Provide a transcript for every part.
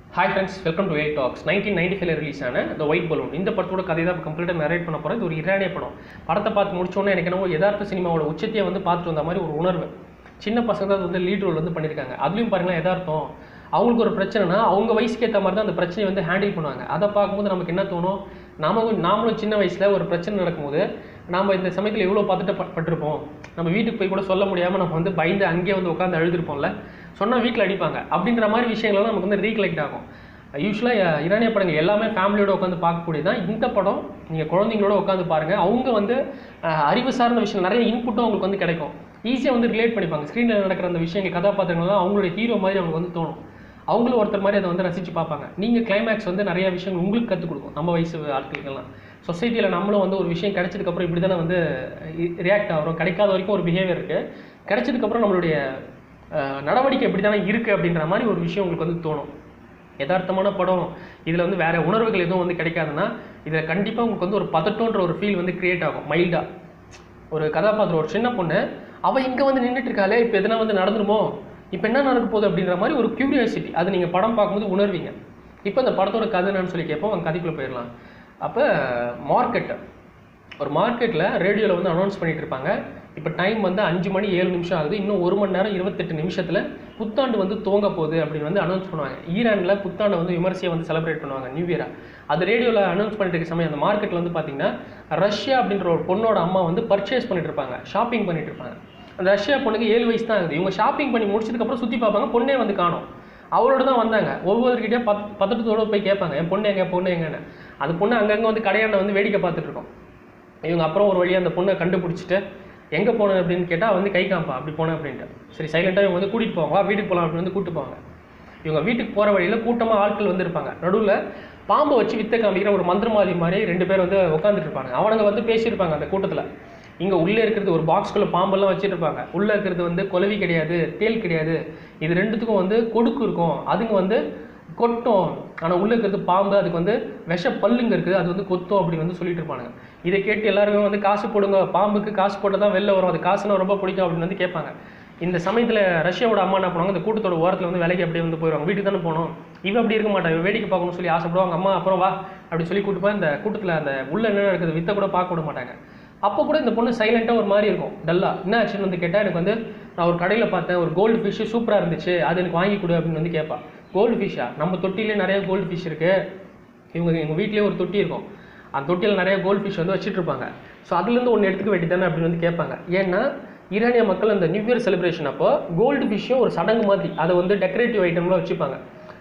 Hi friends welcome to eight talks nineteen ninety ஃபைவ்ல release ஆன இந்த ஒயிட் பலூன் இந்த படத்தோட கதை தான் கம்ப்ளீட்டாக நரேட் பண்ண போகிறேன் இது ஒரு இரானிய படம் படத்தை பார்த்து முடிச்சோன்னே எனக்கு என்னவோ யதார்த்த சினிமாவோட உச்சத்தையை வந்து பார்த்துட்டு வந்த மாதிரி ஒரு உணர்வு சின்ன பசங்க தான் அது வந்து லீட் ரோல் வந்து பண்ணியிருக்காங்க அதுலேயும் பாருங்களேன் யதார்த்தம் அவங்களுக்கு ஒரு பிரச்சனைனா அவங்க வயசுக்கு ஏற்ற மாதிரி தான் அந்த பிரச்சனையை வந்து ஹேண்டில் பண்ணுவாங்க அதை பார்க்கும்போது நமக்கு என்ன தோணும் நாம நாமளும் சின்ன வயசில் ஒரு பிரச்சனை நடக்கும்போது நாம் இந்த சமயத்தில் எவ்வளோ பார்த்துட்டு ப- பட்டிருப்போம் நம்ம வீட்டுக்கு போய் கூட சொல்ல முடியாமல் நம்ம வந்து பயந்து அங்கேயே வந்து உட்காந்து அழுதுருப்போம்ல சொன்னால் வீட்டில் அடிப்பாங்க அப்படின்ற மாதிரி விஷயங்கள்லாம் நமக்கு வந்து ரீகலெக்ட் ஆகும் யூஸ்வலாக இரானிய படங்கள் எல்லாமே ஃபேமிலியோட உட்காந்து பார்க்கக்கூடியதான் இந்த படம் நீங்கள் குழந்தைங்களோட உட்காந்து பாருங்கள் அவங்க வந்து அஹ், அறிவு சார்ந்த விஷயம் நிறைய இன்புட்டும் அவங்களுக்கு வந்து கிடைக்கும் ஈஸியாக வந்து ரிலேட் பண்ணிப்பாங்க ஸ்க்ரீனில் நடக்கிற அந்த விஷயங்கள் கதாபாத்திரங்கள்லாம் அவங்களுடைய ஹீரோ மாதிரி அவங்களுக்கு வந்து தோணும் அவங்களும் ஒருத்தர் மாதிரி அதை வந்து ரசித்து பார்ப்பாங்க நீங்கள் கிளைமேக்ஸ் வந்து நிறைய விஷயங்கள் உங்களுக்கு கற்றுக் கொடுக்கும் நம்ம வயசு ஆட்களுக்கெல்லாம் சொசைட்டியில் நம்மளும் வந்து ஒரு விஷயம் கிடைச்சதுக்கப்புறம் இப்படி தானே வந்து ரியாக்ட் ஆகிறோம் கிடைக்காத வரைக்கும் ஒரு பிஹேவியர் இருக்குது கிடைச்சதுக்கப்புறம் நம்மளுடைய அஹ், நடவடிக்கை எப்படி தானே இருக்குது அப்படின்ற மாதிரி ஒரு விஷயம் உங்களுக்கு வந்து தோணும் யதார்த்தமான படம் இதில் வந்து வேறு உணர்வுகள் எதுவும் வந்து கிடைக்காதுன்னா இதில் கண்டிப்பாக உங்களுக்கு வந்து ஒரு பதட்டோன்ற ஒரு ஃபீல் வந்து கிரியேட் ஆகும் மைல்டாக ஒரு கதாபாத்திரம் ஒரு சின்ன பொண்ணு அவள் இங்கே வந்து நின்றுட்டு இருக்காளே இப்போ எதனா வந்து நடந்துருமோ இப்போ என்ன நடக்க போகுது அப்படின்ற மாதிரி ஒரு கியூரியாசிட்டி அது நீங்கள் படம் பார்க்கும்போது உணர்வீங்க இப்போ இந்த படத்தோட கதை என்னன்னு சொல்லி கேட்போம் அந்த கதைக்குள்ளே போயிடலாம் அப்போ மார்க்கெட்டு ஒரு மார்க்கெட்டில் ரேடியோவில் வந்து அனௌன்ஸ் பண்ணிட்டு இருப்பாங்க இப்போ டைம் வந்து அஞ்சு மணி ஏழு நிமிஷம் ஆகுது இன்னும் ஒரு மணி நேரம் இருபத்தெட்டு நிமிஷத்தில் புத்தாண்டு வந்து துவங்க போகுது அப்படின்னு வந்து அனௌன்ஸ் பண்ணுவாங்க ஈரானில் புத்தாண்டை வந்து விமர்சையை வந்து செலிப்ரேட் பண்ணுவாங்க நியூ இயராக அது ரேடியோவில் அனௌன்ஸ் பண்ணிட்டு இருக்க சமயம் அந்த மார்க்கெட்டில் வந்து பார்த்தீங்கன்னா ரஷ்யா அப்படின்ற ஒரு பொண்ணோட அம்மா வந்து பர்ச்சேஸ் பண்ணிட்டு இருப்பாங்க ஷாப்பிங் பண்ணிட்டு இருப்பாங்க அந்த ரஷ்யா பொண்ணுக்கு ஏழு வயசு தான் ஆகுது இவங்க ஷாப்பிங் பண்ணி முடிச்சதுக்கப்புறம் சுற்றி பார்ப்பாங்க பொண்ணே வந்து காணும் அவளோட தான் வந்தாங்க ஒவ்வொருக்கிட்டே பத் பதட்டத்தோட போய் கேட்பாங்க என் பொண்ணு எங்க பொண்ணு எங்கன்னு அது பொண்ணு அங்கங்கே வந்து கடையாண்ட வந்து வேடிக்கை பார்த்துட்டு இருக்கோம் இவங்க அப்புறம் ஒரு வழியாக அந்த பொண்ணை கண்டுபிடிச்சிட்டு எங்கே போன அப்படின்னு கேட்டால் வந்து கை காம்பா அப்படி போனேன் அப்படின்ட்டு சரி சைலண்டாக இவங்க வந்து கூட்டிகிட்டு போவாங்க வா வீட்டுக்கு போகலாம் அப்படின்னு வந்து கூப்பிட்டு போவாங்க இவங்க வீட்டுக்கு போகிற வழியில் கூட்டமாக ஆட்கள் வந்து இருப்பாங்க நடுவில் பாம்பை வச்சு வித்தை காமிக்கிற ஒரு மந்திரவாதி மாதிரி ரெண்டு பேர் வந்து உட்காந்துட்டு இருப்பாங்க அவனுங்க வந்து பேசியிருப்பாங்க அந்த கூட்டத்தில் இங்கே உள்ளே இருக்கிறது ஒரு பாக்ஸ்குள்ளே பாம்பெல்லாம் வச்சுட்டு இருப்பாங்க உள்ளே இருக்கிறது வந்து குலவி கிடையாது தேல் கிடையாது இது ரெண்டுத்துக்கும் வந்து கொடுக்கு இருக்கும் அதுங்க வந்து கொட்டும் ஆனால் உள்ளே இருக்கிறது பாம்பு அதுக்கு வந்து விஷ பல்லுங்க இருக்குது அது வந்து கொத்தும் அப்படி வந்து சொல்லிட்டு இருப்பானுங்க இதை கேட்டு எல்லாருமே வந்து காசு போடுங்க பாம்புக்கு காசு போட்டால் தான் வெளில வரும் அது காசுனா ரொம்ப பிடிக்கும் அப்படின்னு வந்து கேட்பாங்க இந்த சமயத்தில் ரஷ்யாவோட அம்மா என்ன பண்ணுவாங்க இந்த கூட்டத்தோட ஓரத்தில் வந்து வேலைக்கு அப்படியே வந்து போயிடுவாங்க வீட்டுக்கு தானே போகணும் இவ அப்படி இருக்க மாட்டா இவ வேடிக்கை பார்க்கணும்னு சொல்லி ஆசைப்படுவாங்க அம்மா அப்புறம் வா அப்படி சொல்லி கூட்டு போய் இந்த கூட்டத்தில் அந்த உள்ள என்ன நடக்குது வித்தை கூட பார்க்க விட மாட்டாங்க அப்போ கூட இந்த பொண்ணு சைலண்ட்டாக ஒரு மாதிரி இருக்கும் டல்லா என்ன ஆச்சுன்னு வந்து கேட்டால் எனக்கு வந்து நான் ஒரு கடையில் பார்த்தேன் ஒரு கோல்டு ஃபிஷ்ஷு சூப்பராக இருந்துச்சு அது எனக்கு வாங்கி கொடு அப்படின்னு வந்து கேட்பா கோல்டு ஃபிஷ்ஷா நம்ம தொட்டிலே நிறைய கோல்டு ஃபிஷ் இருக்குது இவங்க எங்கள் வீட்லேயே ஒரு தொட்டி இருக்கும் அந்த தொட்டியில் நிறைய கோல்ட் ஃபிஷ் வந்து வச்சுட்டு இருப்பாங்க ஸோ அதுலேருந்து ஒன்று எடுத்துக்க வேண்டியதானே அப்படின்னு வந்து கேட்பாங்க ஏன்னா ஈரானிய மக்கள் அந்த நியூ இயர் செலிப்ரேஷன் அப்போ கோல்டு ஃபிஷ்ஷும் ஒரு சடங்கு மாதிரி அதை வந்து டெக்கரேட்டிவ் ஐட்டம்லாம் வச்சுப்பாங்க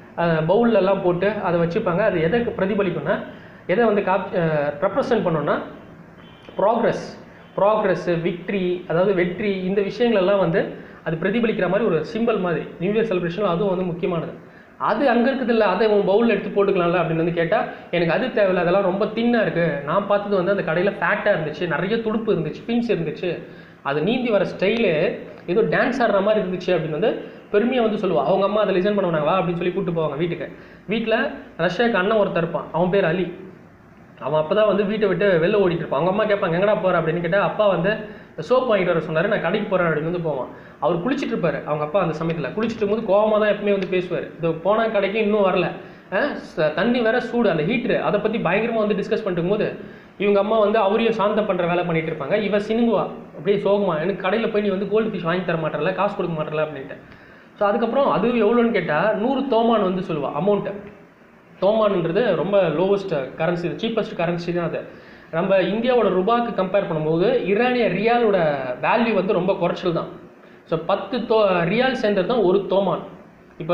பவுல்ல எல்லாம் போட்டு அதை வச்சுப்பாங்க அது எதை பிரதிபலிக்கும்னா எதை வந்து காப் ரெப்ரசன்ட் பண்ணோன்னா ப்ராக்ரஸ் ப்ராக்ரஸ்ஸு விக்ட்ரி அதாவது வெற்றி இந்த விஷயங்கள் எல்லாம் வந்து அது பிரதிபலிக்கிற மாதிரி ஒரு சிம்பிள் மாதிரி நியூ இயர் செலிப்ரேஷனில் அதுவும் வந்து முக்கியமானது அது அங்கே இருக்குது இல்லை அதை உன் பவுலில் எடுத்து போட்டுக்கலாம்ல அப்படின்னு வந்து கேட்டால் எனக்கு அது தேவையில்ல அதெல்லாம் ரொம்ப தின்னாக இருக்குது நான் பார்த்தது வந்து அந்த கடையில் ஃபேட்டாக இருந்துச்சு நிறைய துடுப்பு இருந்துச்சு பின்ஸ் இருந்துச்சு அது நீந்தி வர ஸ்டைலு ஏதோ டான்ஸ் ஆடுற மாதிரி இருந்துச்சு அப்படின்னு வந்து பெருமையாக வந்து சொல்லுவா அவங்க அம்மா அதை லிசன் பண்ணுவாங்க வா அப்படின்னு சொல்லி கூப்பிட்டு போவாங்க வீட்டுக்கு வீட்டில் ரஷ்யாவுக்கு அண்ணன் ஒருத்தர் இருப்பான் அவன் பேர் அலி அவன் அப்போ தான் வந்து வீட்டை விட்டு வெளில ஓடிட்டு இருப்பான் அவங்க அம்மா கேட்பாங்க எங்கடா போற அப்படின்னு கேட்டால் அப்பா வந்து சோப் வாங்கிட்டு வர சொன்னார் நான் கடைக்கு போகிறேன் அப்படின்னு வந்து போவான் அவர் குளிச்சிட்டு இருப்பாரு அவங்க அப்பா அந்த சமயத்தில் குளிச்சிட்டு இருக்கும்போது கோவமாக தான் எப்பவுமே வந்து பேசுவார் இது போன கடைக்கு இன்னும் வரல அஹ் ச- தண்ணி வேற சூடு அந்த ஹீட்ரு அதை பற்றி பயங்கரமாக வந்து டிஸ்கஸ் பண்ணிட்டு இருக்கும்போது இவங்க அம்மா வந்து அவரையும் சாந்தம் பண்ணுற வேலை பண்ணிட்டு இருப்பாங்க இவ சினுங்குவா அப்படியே சோகமா எனக்கு கடையில் போய் நீ வந்து கோல்டு ஃபிஷ் வாங்கி தர மாட்டல காசு கொடுக்க மாட்டல அப்படின்ட்டு ஸோ அதுக்கப்புறம் அது எவ்வளோன்னு கேட்டால் நூறு தோமான் வந்து சொல்லுவா அமௌண்ட்டு தோமான்ன்றது ரொம்ப லோவஸ்ட் கரன்சி சீப்பஸ்ட் கரன்சி தான் அது நம்ம இந்தியாவோட ரூபாய்க்கு கம்பேர் பண்ணும்போது ஈரானிய ரியாலோட வேல்யூ வந்து ரொம்ப குறைச்சல் தான் ஸோ பத்து தோ ரியால் சேர்ந்தது தான் ஒரு தோமான் இப்போ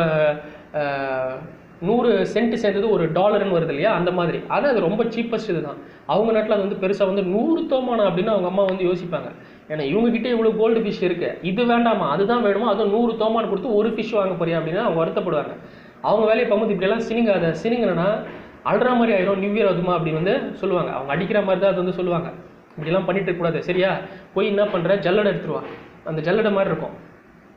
நூறு சென்ட் சேர்ந்தது ஒரு டாலர்னு வருது இல்லையா அந்த மாதிரி அது அது ரொம்ப சீப்பஸ்ட் இதுதான் அவங்க நாட்டில் அது வந்து பெருசாக வந்து நூறு தோமானா அப்படின்னு அவங்க அம்மா வந்து யோசிப்பாங்க ஏன்னா இவங்ககிட்ட இவ்வளோ கோல்டு ஃபிஷ் இருக்கு இது வேண்டாமா அதுதான் வேணுமா அதுவும் நூறு தோமான் கொடுத்து ஒரு ஃபிஷ் வாங்க போறியா அப்படின்னு அவங்க வருத்தப்படுவாங்க அவங்க வேலையை பார்க்கும்போது இப்படியெல்லாம் சினிங்காத சினிங்கன்னா அழுற மாதிரி ஆயிரும் நியூ இயர் அதுமா அப்படின்னு வந்து சொல்லுவாங்க அவங்க அடிக்கிற மாதிரி தான் அது வந்து சொல்லுவாங்க இப்படிலாம் பண்ணிட்டு இருக்கக்கூடாது சரியா போய் என்ன பண்ணுற ஜல்லடை எடுத்துருவா அந்த ஜல்லடை மாதிரி இருக்கும்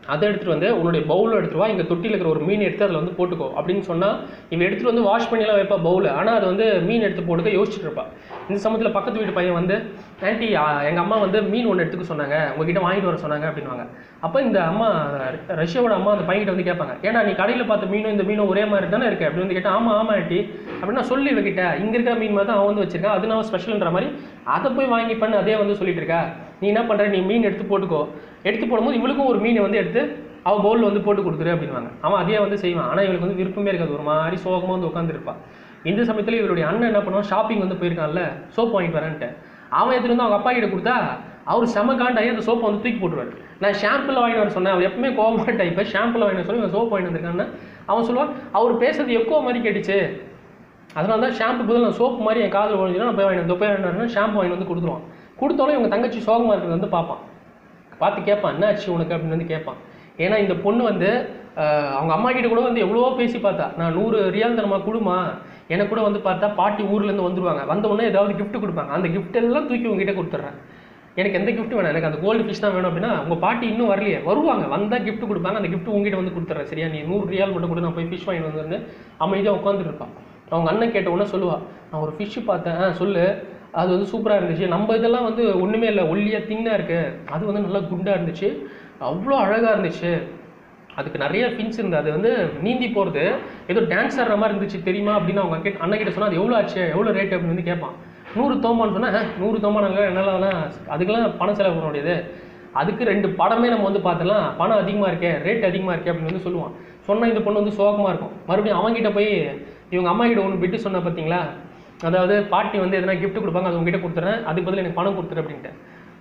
அதை எடுத்துகிட்டு வந்து உன்னுடைய பவுலில் எடுத்துட்டு வா இங்கே தொட்டியில் இருக்கிற ஒரு மீன் எடுத்து அதில் வந்து போட்டுக்கோ அப்படின்னு சொன்னால் இவன் எடுத்துகிட்டு வந்து வாஷ் பண்ணிலாம் வைப்பா பவுல் ஆனால் அது வந்து மீன் எடுத்து போட்டுக்க யோசிச்சுட்டு இருப்பா இந்த சமயத்தில் பக்கத்து வீட்டு பையன் வந்து ஆன்ட்டி எங்கள் அம்மா வந்து மீன் ஒன்று எடுத்துக்க சொன்னாங்க உங்ககிட்ட வாங்கிட்டு வர சொன்னாங்க அப்படின்வாங்க அப்போ இந்த அம்மா ர- ரஷ்யாவோட அம்மா அந்த பையன்கிட்ட வந்து கேட்பாங்க ஏன்னா நீ கடையில் பார்த்த மீனும் இந்த மீனும் ஒரே மாதிரி தானே இருக்கு அப்படின்னு வந்து கேட்டால் ஆமாம் ஆமாம் ஆன்ட்டி அப்படின்னு நான் சொல்லி இவகிட்ட இங்கே இருக்கிற மீன் மாதிரி தான் அவன் வந்து வச்சிருக்கான் அது நான் ஸ்பெஷல்ன்ற மாதிரி அதை போய் வாங்கி பண்ணு அதே வந்து சொல்லிட்டு இருக்கா நீ என்ன பண்ணுற நீ மீன் எடுத்து போட்டுக்கோ எடுத்து போடும்போது இவளுக்கும் ஒரு மீனை வந்து எடுத்து அவள் பவுலில் வந்து போட்டு கொடுத்துரு அப்படின்வாங்க அவன் அதே வந்து செய்வான் ஆனால் இவளுக்கு வந்து விருப்பமே இருக்காது ஒரு மாதிரி சோகமாக வந்து உட்காந்துருப்பா இந்த சமயத்தில் இவருடைய அண்ணன் என்ன பண்ணுவான் ஷாப்பிங் வந்து போயிருக்கான்ல சோப் வாங்கிட்டு வரேன்ட்டு அவன் எடுத்துட்டு வந்து அவங்க அப்பா கிட்ட கொடுத்தா அவர் செம காண்டாகி அந்த சோப்பை வந்து தூக்கி போட்டுருவாரு நான் ஷாம்பில் வாங்கிட்டு வர சொன்னேன் அவர் எப்பவுமே கோவமான டைப்பு ஷாம்பில் வாங்கிட்டு வர சொல்லி இவன் சோப் வாங்கிட்டு வந்திருக்கான்னு அவன் சொல்லுவான் அவர் பேசுறது எக்கோ மாதிரி கேட்டுச்சு அதனால தான் ஷாம்பு பதில் நான் சோப்பு மாதிரி என் காதில் ஒழிஞ்சுன்னா நான் போய் வாங்கிட்டு வந்து போய் வாங்கிட்டு வரேன் ஷாம்பு வாங்கிட்டு வந்து கொடுத்துருவான் கொடுத்தாலும் இவங்க தங்கச்சி சோகமாக இருக்கிறது வந்து பார்ப்பான் பார்த்து கேட்பான் என்ன ஆச்சு உனக்கு அப்படின்னு வந்து கேட்பான் ஏன்னா இந்த பொண்ணு வந்து ஆஹ், அவங்க அம்மா கிட்ட கூட வந்து எவ்வளவோ பேசி பார்த்தா நான் நூறு ரியால் தரமா கொடுமா எனக்கு கூட வந்து பார்த்தா பாட்டி ஊர்லேருந்து வந்துருவாங்க வந்த உடனே ஏதாவது gift கொடுப்பாங்க அந்த gift எல்லாம் தூக்கி உங்ககிட்ட கொடுத்துட்றேன் எனக்கு எந்த gift வேணாம் எனக்கு அந்த கோல்டு ஃபிஷ் தான் வேணும் அப்படின்னா உங்கள் பாட்டி இன்னும் வரலையே வருவாங்க வந்தால் gift கொடுப்பாங்க அந்த gift உங்ககிட்ட வந்து கொடுத்துட்றேன் சரியா நீ நூறு ரியால் மட்டும் கூட நான் போய் ஃபிஷ் வாங்கிட்டு வந்து அமைதியாக உட்காந்துட்டு இருப்பான் அவங்க அண்ணன் கேட்ட உடனே சொல்லுவா நான் ஒரு ஃபிஷ் பார்த்தேன் ஆ சொல்லு அது வந்து சூப்பராக இருந்துச்சு நம்ம இதெல்லாம் வந்து ஒன்றுமே இல்லை ஒல்லியாக தின்னாக இருக்கு அது வந்து நல்லா குண்டாக இருந்துச்சு அவ்வளோ அழகாக இருந்துச்சு அதுக்கு நிறைய ஃபின்ஸ் இருந்து அது வந்து நீந்தி போகிறது ஏதோ டான்ஸ் ஆடுற மாதிரி இருந்துச்சு தெரியுமா அப்படின்னு அவங்க கேட் அண்ணன் கிட்ட சொன்னால் அது எவ்வளோ ஆச்சு எவ்வளோ ரேட் அப்படின்னு வந்து கேட்பான் நூறு தோமான்னு சொன்னால் நூறு தோமானாங்க என்னாலலாம் அதுக்கெல்லாம் பணம் செலவு பண்ண முடியாது அதுக்கு ரெண்டு படமே நம்ம வந்து பார்த்தலாம் பணம் அதிகமாக இருக்கே ரேட் அதிகமாக இருக்கே அப்படின்னு வந்து சொல்லுவான் சொன்னால் இந்த பொண்ணு வந்து சோகமாக இருக்கும் மறுபடியும் அவங்ககிட்ட போய் இவங்க அம்மா கிட்ட ஒன்று விட்டு சொன்ன பார்த்தீங்களா அதாவது பாட்டி வந்து எதனா gift கொடுப்பாங்க அது உங்ககிட்ட கொடுத்துறேன் அதுக்கு பதில் எனக்கு பணம் கொடுத்துரு அப்படின்ட்டு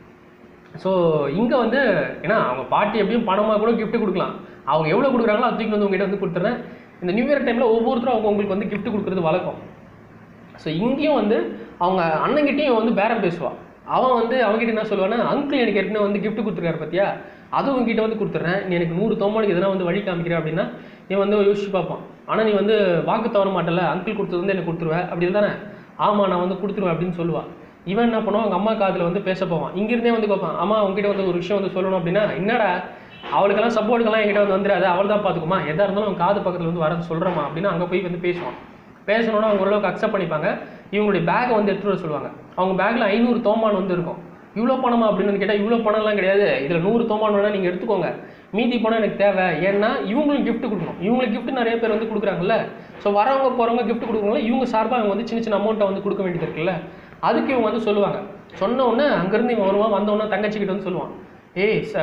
ஸோ இங்கே வந்து ஏன்னா அவங்க பாட்டி எப்படியும் பணமாக கூட gift கொடுக்கலாம் அவங்க எவ்வளோ கொடுக்குறாங்களோ அது தூக்கி வந்து உங்ககிட்ட வந்து கொடுத்துறேன் இந்த நியூ இயர் டைமில் ஒவ்வொருத்தரும் அவங்க உங்களுக்கு வந்து gift கொடுக்குறது வழக்கம் ஸோ இங்கேயும் வந்து அவங்க அண்ணங்கிட்டையும் வந்து பேரம் பேசுவான் அவன் வந்து அவங்ககிட்ட என்ன சொல்லுவான்னா அங்கிள் எனக்கு ஏற்கனவே வந்து gift கொடுத்துருக்காரு பார்த்தியா அதுவும் உங்ககிட்ட வந்து கொடுத்துட்றேன் நீ எனக்கு நூறு தோமானுக்கு எதனா வந்து வழி காமிக்கிற அப்படின்னா நீ வந்து யோசிச்சு பார்ப்பான் ஆனால் நீ வந்து வாக்கு தவற மாட்டல அங்கிள் கொடுத்தது வந்து எனக்கு கொடுத்துருவேன் அப்படி தானே ஆமாம் நான் வந்து கொடுத்துருவேன் அப்படின்னு சொல்லுவான் இவன் என்ன பண்ணுவான் அவங்க அம்மா காதில் வந்து பேச போவான் இங்கிருந்தே வந்து கேட்பான் அம்மா உங்ககிட்ட வந்து ஒரு விஷயம் வந்து சொல்லணும் அப்படின்னா என்னடா அவளுக்கெல்லாம் சப்போர்ட்டுக்கெல்லாம் என்கிட்ட வந்து வந்துடாது அவள் தான் பார்த்துக்குமா எதாக இருந்தாலும் அவன் காது பக்கத்தில் வந்து வர சொல்கிறேம்மா அப்படின்னு அங்கே போய் வந்து பேசுவான் பேசணுன்னா அவங்க ஓரளவுக்கு அக்செப்ட் பண்ணிப்பாங்க இவங்களுடைய பேக்கை வந்து எடுத்துகிட்டு வர சொல்லுவாங்க அவங்க பேக்கில் ஐநூறு தோமான் வந்து இருக்கும் இவ்வளோ பணமா அப்படின்னு வந்து கேட்டால் இவ்வளோ பணம்லாம் கிடையாது இதில் நூறு தோமான் வேணால் நீங்கள் எடுத்துக்கோங்க மீதி பணம் எனக்கு தேவை ஏன்னா இவங்களும் gift கொடுக்கணும் இவங்களுக்கு gift நிறைய பேர் வந்து கொடுக்குறாங்கல்ல ஸோ வரவங்க போகிறவங்க gift கொடுக்குறவங்க இவங்க சார்பாக அவங்க வந்து சின்ன சின்ன அமௌண்ட்டை வந்து கொடுக்க வேண்டியது இருக்குல்ல அதுக்கு இவங்க வந்து சொல்லுவாங்க சொன்ன உடனே அங்கேருந்து இவன் வருவான் வந்த உடனே தங்கச்சிக்கிட்ட வந்து சொல்லுவான் ஏய் ச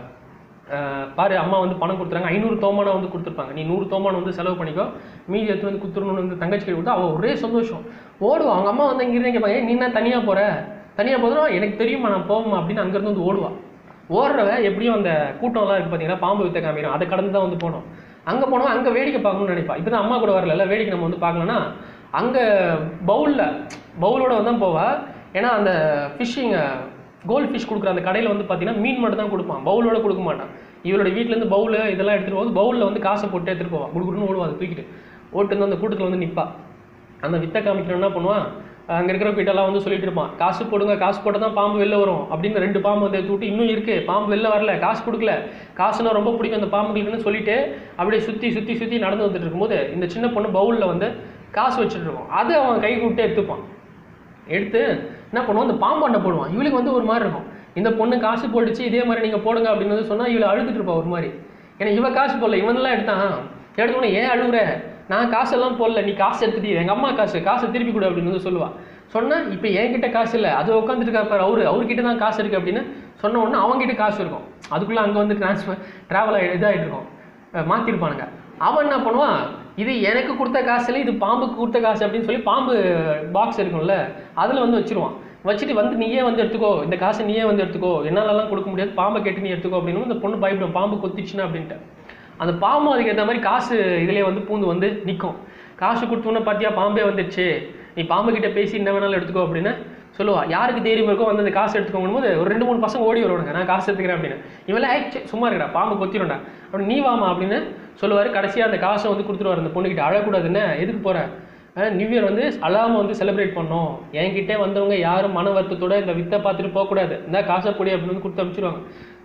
ஆஹ் பாரு அம்மா வந்து பணம் கொடுத்துறாங்க ஐநூறு தோமானம் வந்து கொடுத்துருப்பாங்க நீ நூறு தோமானம் வந்து செலவு பண்ணிக்கோ மீதி எடுத்து வந்து கொடுத்துருணும்னு வந்து தங்கச்சி கிட்ட கொடுத்தா அவள் ஒரே சந்தோஷம் ஓடுவா அவங்க அம்மா வந்து இங்கிருந்து கேட்பாங்க "ஏய், நீ என்ன தனியாக போகிற தனியாக போதுனா எனக்கு தெரியுமா நான் போவோமா அப்படின்னு அங்கேருந்து வந்து ஓடுவா ஓடுறவ எப்படியும் அந்த கூட்டம்லாம் இருக்குது பார்த்தீங்கன்னா பாம்பு வித்த காமிக்கிறோம் அதை கடந்து தான் வந்து போனோம் அங்கே போனோம் அங்கே வேடிக்கை பார்க்கணும்னு நினைப்பா இப்போ தான் அம்மா கூட வரல வேடிக்கை நம்ம வந்து பார்க்கலன்னா அங்கே பவுலில் பவுலோட வந்து தான் போவா ஏன்னா அந்த ஃபிஷ்ஷிங் கோல்ட் ஃபிஷ் கொடுக்குற அந்த கடையில் வந்து பார்த்தீங்கன்னா மீன் மட்டும் தான் கொடுப்பான் பவுலோட கொடுக்க மாட்டான் இவளோட வீட்டிலேருந்து பவுல் இதெல்லாம் எடுத்துகிட்டு போகுது பவுலில் வந்து காசை போட்டு எடுத்துகிட்டு போவான் குடுக்குன்னு ஓடுவா அதை தூக்கிட்டு ஓட்டு வந்து அந்த கூட்டத்தில் வந்து நிற்பா அந்த வித்தை காமிக்கிறவன் என்ன பண்ணுவான் அங்கே இருக்கிற கிட்டலாம் வந்து சொல்லிட்டு இருப்பான் காசு போடுங்க காசு போட்டால் தான் பாம்பு வெளில வரும் அப்படின்னு ரெண்டு பாம்பு வந்து எடுத்து விட்டு இன்னும் இருக்குது பாம்பு வெளில வரல காசு கொடுக்கல காசுனா ரொம்ப பிடிக்கும் அந்த பாம்புகளுக்குன்னு சொல்லிட்டு அப்படியே சுற்றி சுற்றி சுற்றி நடந்து வந்துட்டு இருக்கும்போது இந்த சின்ன பொண்ணு பவுலில் வந்து காசு வச்சுட்டு இருக்கும் அதை அவன் கை விட்டு எடுத்துப்பான் எடுத்து என்ன பண்ணுவான் அந்த பாம்பாண்டை போடுவான் இவளுக்கு வந்து ஒரு மாதிரி இருக்கும் இந்த பொண்ணு காசு போட்டுச்சு இதே மாதிரி நீங்கள் போடுங்க அப்படின்னு வந்து சொன்னால் இவளை அழுதுட்டு இருப்பா ஒரு மாதிரி ஏன்னா இவ காசு போடல இவன்லாம் எடுத்தான் எடுத்த உடனே ஏன் அழுகுற நான் காசெல்லாம் போடல நீ காசு எடுத்துட்டு எங்கள் அம்மா காசு காசை திருப்பி கொடு அப்படின்னு வந்து சொல்லுவா சொன்னா இப்போ என்கிட்ட காசு இல்லை அது உட்காந்துட்டு இருக்காரு அவரு அவர்கிட்ட தான் காசு இருக்கு அப்படின்னு சொன்ன உடனே அவங்ககிட்ட காசு இருக்கும் அதுக்குள்ளே அங்கே வந்து ட்ரான்ஸ்ஃபர் ட்ராவல் இதாகிட்டு இருக்கும் அஹ் மாத்திருப்பானுங்க அவன் என்ன பண்ணுவான் இது எனக்கு கொடுத்த காசு இல்லை இது பாம்புக்கு கொடுத்த காசு அப்படின்னு சொல்லி பாம்பு பாக்ஸ் இருக்கும்ல அதில் வந்து வச்சிருவான் வச்சுட்டு வந்து நீயே வந்து எடுத்துக்கோ இந்த காசை நீயே வந்து எடுத்துக்கோ என்னாலலாம் கொடுக்க முடியாது பாம்பை கேட்டு நீ எடுத்துக்கோ அப்படின்னு இந்த பொண்ணு பயப்படும் பாம்பு கொத்திச்சுன்னா அப்படின்ட்டு அந்த பாம்பும் அதுக்கு ஏற்ற மாதிரி காசு இதுலேயே வந்து பூந்து வந்து நிற்கும் காசு கொடுத்தோன்னே பார்த்தியா பாம்பே வந்துடுச்சு நீ பாம்பு கிட்ட பேசி என்ன வேணாலும் எடுத்துக்கோ அப்படின்னு சொல்லுவா யாருக்கு தைரியம் இருக்கோ வந்து அந்த காசு எடுத்துக்கோங்கும் போது ஒரு ரெண்டு மூணு பசங்க ஓடி வருவானுங்க நான் காசு எடுத்துக்கிறேன் அப்படின்னு இவெல்லாம் "ஏய், ச்சே, சும்மா இருக்கடா பாம்பு கொத்திடும்டா அப்படி நீ வாமா அப்படின்னு சொல்லுவார் கடைசியாக அந்த காசை வந்து கொடுத்துருவார் அந்த பொண்ணுக்கிட்ட அழக்கூடாதுன்னு எதுக்கு போற நியூ இயர் வந்து அழாமல் வந்து செலிப்ரேட் பண்ணோம் என்கிட்டே வந்தவங்க யாரும் மன வருத்தத்தோட இந்த வித்தை பார்த்துட்டு போகக்கூடாது இந்த காசை கொடி அப்படின்னு வந்து கொடுத்து அனுப்பிச்சிருவாங்க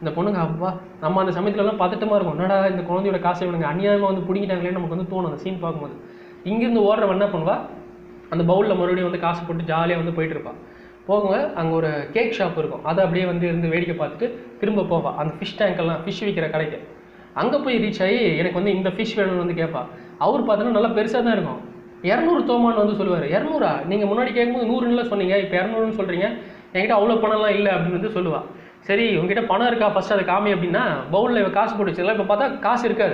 இந்த பொண்ணுங்க அப்பா நம்ம அந்த சமயத்துலலாம் பதட்டமாக இருக்கும் என்னடா இந்த குழந்தையோட காசை இவனுங்க அநியாயமாக வந்து பிடிங்கிட்டாங்களே நமக்கு வந்து தோணும் அந்த சீன் பார்க்கும்போது இங்கேருந்து ஓடுறவன் என்ன பண்ணுவா அந்த பவுலில் மறுபடியும் வந்து காசு போட்டு ஜாலியாக வந்து போயிட்டு இருப்பான் போகுங்க அங்கே ஒரு கேக் ஷாப் இருக்கும் அதை அப்படியே வந்து இருந்து வேடிக்கை பார்த்துட்டு திரும்ப போவா அந்த ஃபிஷ் டேங்க்கெல்லாம் ஃபிஷ் விற்கிற கடைக்கு அங்கே போய் ரீச் ஆகி எனக்கு வந்து இந்த ஃபிஷ் வேணும்னு வந்து கேட்பா அவர் பார்த்தோன்னா நல்லா பெருசாக தான் இருக்கும் இரநூறு தோமான்னு வந்து சொல்லுவார் இரநூறா நீங்கள் முன்னாடி கேட்கும்போது நூறுன்னு சொன்னீங்க இப்போ இரநூறுன்னு சொல்கிறீங்க என்கிட்ட அவ்வளோ பணம்லாம் இல்லை அப்படின்னு வந்து சொல்லுவா சரி உங்ககிட்ட பணம் இருக்கா ஃபஸ்ட்டு அதை காமி அப்படின்னா பவுலில் இவ காசு போட்டு வச்சிடலாம் இப்போ பார்த்தா காசு இருக்காது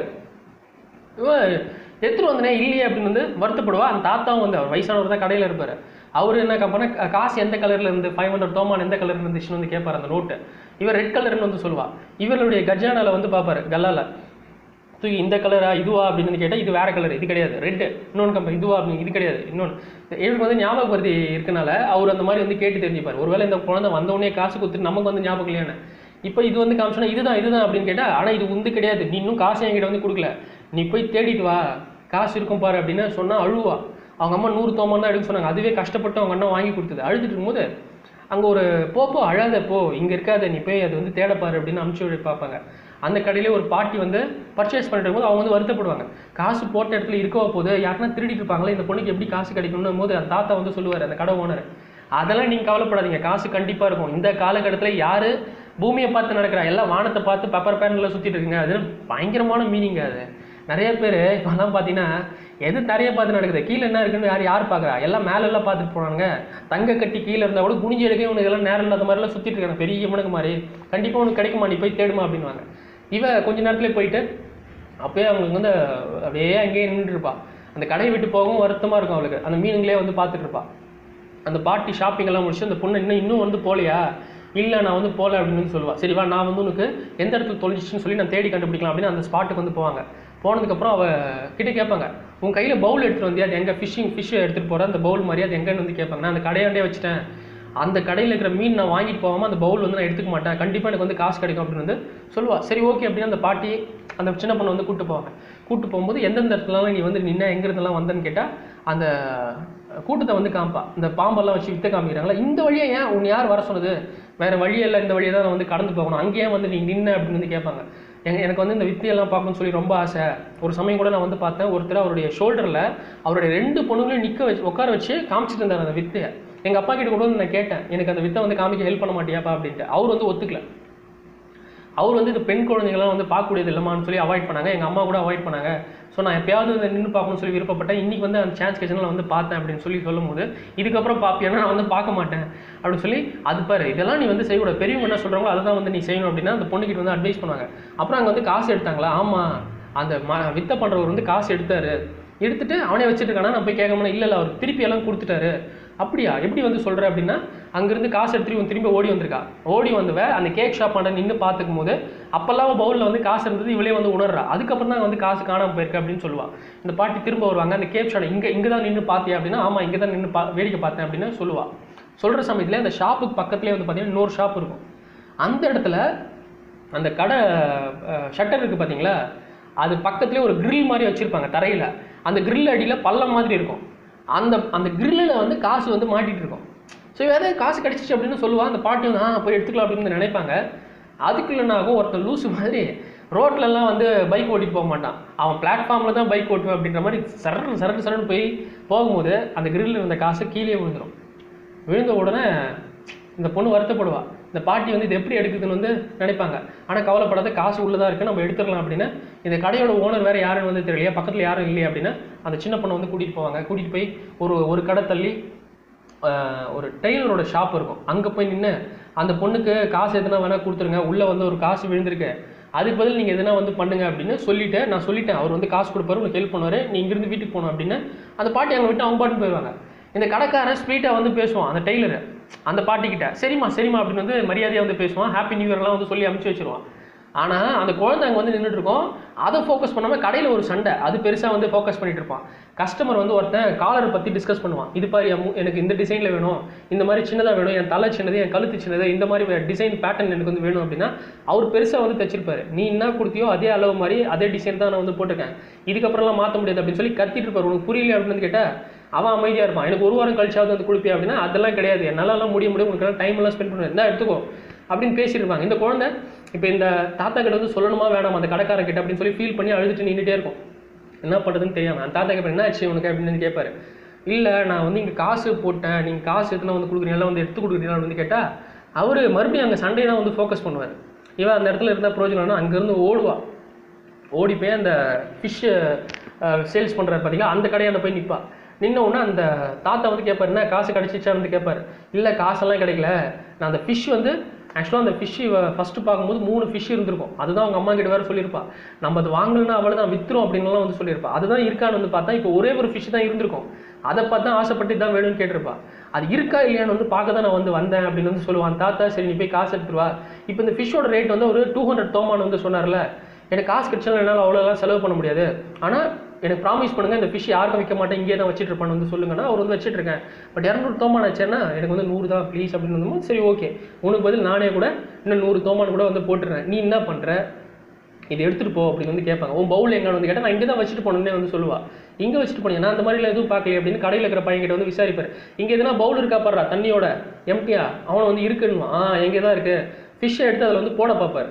இவன் எடுத்துட்டு வந்தனே இல்லையே அப்படின்னு வந்து வருத்தப்படுவா அந்த தாத்தாவும் வந்து அவர் வயசானவர் தான் கடையில் இருப்பார் அவர் என்ன கம்பெனி காசு எந்த கலரில் இருந்து ஃபைவ் ஹண்ட்ரட் தோமான் எந்த கலர்ல இருந்துச்சுன்னு வந்து கேட்பார் அந்த நோட்டு இவர் ரெட் கலர்னு வந்து சொல்லுவா இவருடைய கஜானால வந்து பார்ப்பாரு கல்லால தூக்கி இந்த கலரா இதுவா அப்படின்னு வந்து கேட்டால் இது வேற கலர் இது கிடையாது ரெட்டு இன்னொன்று கம்பெனி இதுவா அப்படின்னு இது கிடையாது இன்னொன்று இவருக்கு வந்து ஞாபகப்படுத்தி இருக்கனால அவர் அந்த மாதிரி வந்து கேட்டு தெரிஞ்சுப்பார் ஒருவேளை இந்த குழந்தை வந்தவுடனே காசு கொடுத்துட்டு நமக்கு வந்து ஞாபகம் இல்லையானு இப்போ இது வந்து காமிச்சோன்னா இதுதான் இதுதான் அப்படின்னு கேட்டால் ஆனால் இது வந்து கிடையாது நீ இன்னும் காசு என்கிட்ட வந்து கொடுக்கல நீ போய் தேடிட்டு வா காசு இருக்கும் பாரு அப்படின்னு சொன்னால் அழுவா அவங்க அம்மா நூறு தோமான் தான் எடுக்க சொன்னாங்க அதுவே கஷ்டப்பட்டு அவங்க அண்ணன் வாங்கி கொடுத்தது அழுதுட்டு இருக்கும்போது அங்கே ஒரு போ போ அழாத போ இங்கே இருக்காத நீ போய் அது வந்து தேடப்பாரு அப்படின்னு அனுப்பிச்சு விட பார்ப்பாங்க அந்த கடையிலே ஒரு பாட்டி வந்து பர்ச்சேஸ் பண்ணிட்டு இருக்கும்போது அவங்க வந்து வருத்தப்படுவாங்க காசு போட்ட இடத்துல இருக்கவா போது யாருன்னா திருடிட்டு இருப்பாங்களே இந்த பொண்ணுக்கு எப்படி காசு கிடைக்கணும் போது அந்த தாத்தா வந்து சொல்லுவார் அந்த கடை ஓனர் அதெல்லாம் நீங்கள் கவலைப்படாதீங்க காசு கண்டிப்பாக இருக்கும் இந்த காலகட்டத்தில் யார் பூமியை பார்த்து நடக்கிறா எல்லாம் வானத்தை பார்த்து பெப்பர் பேனில் சுற்றிட்டு இருக்குங்க அது பயங்கரமான மீனிங் அது நிறைய பேர் இப்போலாம் பார்த்தீங்கன்னா எது தரையை பார்த்து நடக்குது கீழே என்ன இருக்குன்னு யார் யார் பார்க்குறா எல்லாம் மேல எல்லாம் பார்த்துட்டு போனாங்க தங்க கட்டி கீழே இருந்தால் கூட குனிஞ்சு எடுக்க இவனுக்கு எல்லாம் நேரம் இல்லாத மாதிரிலாம் சுற்றிட்டு இருக்காங்க பெரிய இவனுக்கு மாதிரி கண்டிப்பாக உனக்கு கிடைக்குமா நீ போய் தேடுமா அப்படின்வாங்க இவ கொஞ்ச நேரத்துல போயிட்டு அப்பயே அவங்களுக்கு வந்து அப்படியே அங்கேயே நின்றுட்டு இருப்பா அந்த கடையை விட்டு போகவும் வருத்தமாக இருக்கும் அவளுக்கு அந்த மீனுங்களே வந்து பார்த்துட்டு இருப்பா அந்த பாட்டி ஷாப்பிங் எல்லாம் முடிச்சு அந்த பொண்ணு இன்னும் இன்னும் வந்து போகலையா இல்லை நான் வந்து போகல அப்படின்னு வந்து சொல்லுவா சரி வா நான் வந்து உனக்கு எந்த இடத்துல தொலைஞ்சிச்சுன்னு சொல்லி நான் தேடி கண்டுபிடிக்கலாம் அப்படின்னு அந்த ஸ்பாட்டுக்கு வந்து போவாங்க போனதுக்கப்புறம் அவ கிட்ட கேட்பாங்க உன் கையில் பவுல் எடுத்துட்டு வந்தியா அது எங்கே ஃபிஷ்ஷிங் ஃபிஷ் எடுத்துகிட்டு போகிற அந்த பவுல் மாதிரி அது எங்கன்னு வந்து கேட்பாங்க நான் அந்த கடையாண்டே வச்சுட்டேன் அந்த கடையில் இருக்கிற மீன் நான் வாங்கிட்டு போகாமல் அந்த பவுல் வந்து நான் எடுத்துக்க மாட்டேன் கண்டிப்பாக எனக்கு வந்து காசு கிடைக்கும் அப்படின்னு வந்து சொல்லுவா சரி ஓகே அப்படின்னு அந்த பாட்டி அந்த சின்ன பொண்ணை வந்து கூட்டு போவாங்க கூட்டு போகும்போது எந்தெந்த இடத்துலலாம் நீ வந்து நின்ன எங்க இருந்தெல்லாம் வந்தேன்னு கேட்டால் அந்த கூட்டத்தை வந்து காமிப்பா இந்த பாம்பெல்லாம் வச்சு வித்த காமிக்கிறாங்களா இந்த வழியா ஏன் உன் யார் வர சொன்னது வேற வழியெல்லாம் இந்த வழியை தான் நான் வந்து கடந்து போகணும் அங்கேயே வந்து நீ நின்ன அப்படின்னு வந்து கேட்பாங்க எங்க எனக்கு வந்து இந்த வித்தையெல்லாம் பார்க்கணும்னு சொல்லி ரொம்ப ஆசை ஒரு சமயம் கூட நான் வந்து பார்த்தேன் ஒருத்தர் அவருடைய ஷோல்டரில் அவருடைய ரெண்டு பொண்ணுங்களையும் நிற்க வச்சு உட்கார வச்சு காமிச்சிட்டு இருந்தார் அந்த வித்தையை எங்கள் அப்பா கிட்ட கூட வந்து நான் கேட்டேன் எனக்கு அந்த வித்தை வந்து காமிக்க ஹெல்ப் பண்ண மாட்டியாப்பா அப்படின்ட்டு அவர் வந்து ஒத்துக்கல அவர் வந்து இந்த பெண் குழந்தைங்களாம் வந்து பார்க்கக்கூடியது இல்லைமான்னு சொல்லி அவாய்ட் பண்ணாங்க எங்கள் அம்மா கூட அவாய்ட் பண்ணாங்க ஸோ நான் எப்பயாவது வந்து நின்று பார்க்கணும்னு சொல்லி விருப்பப்பட்டேன் இன்னைக்கு வந்து அந்த சான்ஸ் கிச்சனில் வந்து பார்த்தேன் அப்படின்னு சொல்லி சொல்லும்போது இதுக்கப்புறம் பார்ப்பியானா நான் வந்து பார்க்க மாட்டேன் அப்படின்னு சொல்லி அது பாரு இதெல்லாம் நீ வந்து செய்யக்கூடாது பெரியவங்க என்ன சொல்கிறாங்களோ அதை தான் வந்து நீ செய்யணும் அப்படின்னா அந்த பொண்ணுக்கிட்ட வந்து அட்வைஸ் பண்ணுவாங்க அப்புறம் அங்கே வந்து காசு எடுத்தாங்களா ஆமாம் அந்த ம வித்தை பண்ணுறவர் வந்து காசு எடுத்தாரு எடுத்துட்டு அவனே வச்சுட்டு இருக்கானா நான் போய் கேட்க முடியும் இல்லை இல்லை அவர் திருப்பி எல்லாம் கொடுத்துட்டாரு அப்படியா எப்படி வந்து சொல்கிற அப்படின்னா அங்கேருந்து காசு எடுத்துட்டு இவன் திரும்பி ஓடி வந்திருக்கா ஓடி வந்தவ அந்த கேக் ஷாப் ஆண்ட நின்று பார்த்துக்கும் போது அப்போல்லாம் பவுலில் வந்து காசு இருந்தது இவளே வந்து உணர்றா அதுக்கப்புறம் தான் வந்து காசு காணாமல் போயிருக்கு அப்படின்னு சொல்லுவா இந்த பாட்டி திரும்ப வருவாங்க அந்த கேக் ஷாப் இங்கே இங்கே தான் நின்று பார்த்தியா அப்படின்னா ஆமாம் இங்கே தான் நின்று பா வேடிக்கை பார்த்தேன் அப்படின்னு சொல்லுவா சொல்கிற சமயத்தில் அந்த ஷாப்புக்கு பக்கத்துலேயே வந்து பார்த்தீங்கன்னா இன்னொரு ஷாப் இருக்கும் அந்த இடத்துல அந்த கடை ஷட்டர் இருக்குது பார்த்தீங்களா அது பக்கத்துலேயே ஒரு grill மாதிரி வச்சுருப்பாங்க தரையில் அந்த grill அடியில் பள்ளம் மாதிரி இருக்கும் அந்த அந்த கிரில்லில் வந்து காசு வந்து மாட்டிட்டு இருக்கும் ஸோ ஏதாவது காசு கிடச்சிச்சு அப்படின்னு சொல்லுவா அந்த பாட்டி வந்து ஆ போய் எடுத்துக்கலாம் அப்படின்னு நினைப்பாங்க அதுக்குள்ள என்ன ஆகும் ஒருத்தன் லூசு மாதிரி ரோட்லலாம் வந்து பைக் ஓட்டிட்டு போக மாட்டான் அவன் பிளாட்ஃபார்மில் தான் பைக் ஓட்டுவேன் அப்படின்ற மாதிரி சரண்டு சரண்டு சரண்டு போய் போகும்போது அந்த கிரில்லில் இருந்த காசு கீழே விழுந்துடும் விழுந்த உடனே இந்த பொண்ணு வருத்தப்படுவா இந்த பாட்டி வந்து இது எப்படி எடுக்குதுன்னு வந்து நினைப்பாங்க ஆனால் கவலைப்படாத காசு உள்ளதா இருக்கு நம்ம எடுத்துடலாம் அப்படின்னு இந்த கடையோட ஓனர் வேற யாருன்னு வந்து தெரியலையா பக்கத்தில் யாரும் இல்லையா அப்படின்னு அந்த சின்ன பொண்ணை வந்து கூட்டிகிட்டு போவாங்க கூட்டிகிட்டு போய் ஒரு ஒரு கடை தள்ளி ஆஹ், ஒரு டெய்லரோட ஷாப் இருக்கும் அங்கே போய் நின்று அந்த பொண்ணுக்கு காசு எதுனா வேணால் கொடுத்துருங்க உள்ளே வந்து ஒரு காசு விழுந்திருக்கு அதுக்கு பதில் நீங்கள் எதுனா வந்து பண்ணுங்க அப்படின்னு சொல்லிட்டு நான் சொல்லிட்டேன் அவர் வந்து காசு கொடுப்பாரு உங்களுக்கு ஹெல்ப் பண்ணுவார் நீ இங்கிருந்து வீட்டுக்கு போகணும் அப்படின்னு அந்த பாட்டி அங்கே விட்டு அவங்க பாட்டுன்னு போயிடுவாங்க இந்த கடைக்காரன் ஸ்வீட்டாக வந்து பேசுவான் அந்த டெய்லர் அந்த பாட்டிக்கிட்ட சரிம்மா சரிம்மா அப்படின்னு வந்து மரியாதையாக வந்து பேசுவான் ஹாப்பி நியூ இயர்லாம் வந்து சொல்லி அனுப்பிச்சு வச்சிருவான் ஆனால் அந்த குழந்தை அங்கே வந்து நின்றுட்டு இருக்கோம் அதை ஃபோக்கஸ் பண்ணாமல் கடையில் ஒரு சண்டை அது பெருசாக வந்து ஃபோக்கஸ் பண்ணிட்டு இருப்பான் கஸ்டமர் வந்து ஒருத்தன் காலரை பற்றி டிஸ்கஸ் பண்ணுவான் இது பாரு என் மு- எனக்கு இந்த டிசைனில் வேணும் இந்த மாதிரி சின்னதாக வேணும் என் தலை சின்னது என் கழுத்து சின்னது இந்த மாதிரி டிசைன் பேட்டர்ன் எனக்கு வந்து வேணும் அப்படின்னா அவர் பெருசாக வந்து தைச்சிருப்பாரு நீ என்ன கொடுத்தியோ அதே அளவு மாதிரி அதே டிசைன் தான் நான் வந்து போட்டிருக்கேன் இதுக்கப்புறம்லாம் மாற்ற முடியாது அப்படின்னு சொல்லி கத்திட்டு இருப்பார் உனக்கு புரியல அப்படின்னு வந்து கேட்டால் அவன் அமைதியாக இருப்பான் எனக்கு ஒரு வாரம் கழிச்சாவது வந்து கொடுப்பியா அப்படின்னா அதெல்லாம் கிடையாது என்னாலலாம் முடிய முடியும் உனக்கு டைம் எல்லாம் ஸ்பெண்ட் பண்ணுவேன் இருந்தால் எடுத்துக்கோ அப்படின்னு பேசியிருப்பாங்க இந்த குழந்தை இப்போ இந்த தாத்தா கிட்ட வந்து சொல்லணுமா வேணாம் அந்த கடைக்காரன் கிட்ட அப்படின்னு சொல்லி ஃபீல் பண்ணி அழுதுட்டு நின்றுட்டே இருக்கும் என்ன பண்ணுறதுன்னு தெரியாமல் அந்த தாத்தா கேட்பேன் என்ன ஆச்சு உனக்கு அப்படின்னு வந்து கேட்பாரு இல்லை நான் வந்து இங்கே காசு போட்டேன் நீங்கள் காசு எத்தனை வந்து கொடுக்குறீங்களா வந்து எடுத்து கொடுக்குறீங்களான்னு வந்து கேட்டால் அவர் மறுபடியும் அங்கே சண்டையை தான் வந்து ஃபோக்கஸ் பண்ணுவார் இவன் அந்த இடத்துல இருந்தால் பிரோஜனம்னா அங்கேருந்து ஓடுவா ஓடி போய் அந்த ஃபிஷ்ஷு சேல்ஸ் பண்ணுறாரு பார்த்தீங்களா அந்த கடையாண்ட போய் நிற்பா நின்ன உடனே அந்த தாத்தா வந்து கேட்பாரு என்ன காசு கிடச்சிச்சான்னு வந்து கேட்பாரு இல்லை காசெல்லாம் கிடைக்கல நான் அந்த ஃபிஷ் வந்து ஆக்சுவலாக அந்த ஃபிஷ் ஃபஸ்ட்டு பார்க்கும்போது மூணு ஃபிஷ் இருந்திருக்கும் அதுதான் அவங்க அம்மா கிட்ட வேற சொல்லியிருப்பா நம்ம அது வாங்கலன்னா அவளை தான் வித்துரும் அப்படின்லாம் வந்து சொல்லியிருப்பா அதுதான் இருக்கான்னு வந்து பார்த்தா இப்போ ஒரே ஒரு ஃபிஷ் தான் இருந்திருக்கும் அதை பார்த்தா ஆசைப்பட்டு இதான் வேணும்னு கேட்டிருப்பா அது இருக்கா இல்லையான்னு வந்து பார்க்க தான் நான் வந்து வந்தேன் அப்படின்னு வந்து சொல்லுவான் தாத்தா சரி நீ போய் காசு எடுத்துட்டு வா இப்போ இந்த ஃபிஷ்ஷோட ரேட் வந்து ஒரு டூ ஹண்ட்ரட் தோமான் வந்து சொன்னார்ல எனக்கு காசு கிடைச்சாலும் என்னால் அவ்வளோலாம் செலவு பண்ண முடியாது ஆனால் எனக்கு ப்ராமிஸ் பண்ணுங்க இந்த ஃபிஷ் யாருக்கும் விற்க மாட்டேன் இங்கே தான் வச்சுட்டு இருப்பான்னு வந்து சொல்லுங்கன்னா அவர் வந்து வச்சுட்டு இருக்கேன் பட் இரநூறு தோமான் ஆச்சுன்னா எனக்கு வந்து நூறு தான் ப்ளீஸ் அப்படின்னு வந்து சரி ஓகே உனக்கு பதில் நானே கூட இன்னும் நூறு தோமான் கூட வந்து போட்டுறேன் நீ என்ன பண்ணுற இதை எடுத்துட்டு போ அப்படின்னு வந்து கேட்பாங்க உன் பவுல் எங்கே வந்து கேட்டால் நான் இங்கே தான் வச்சுட்டு போனேன்னே வந்து சொல்லுவா இங்கே வச்சுட்டு போனீங்க நான் அந்த மாதிரிலாம் எதுவும் பார்க்கல அப்படின்னு கடையில் இருக்கிற பையன் கிட்ட வந்து விசாரிப்பார் இங்கே எதுனா பவுல் இருக்கா பாடுறா தண்ணியோட எம்டியா அவனை வந்து இருக்குன்னு ஆ எங்கே தான் இருக்கு ஃபிஷ்ஷை எடுத்து அதில் வந்து போட பார்ப்பார்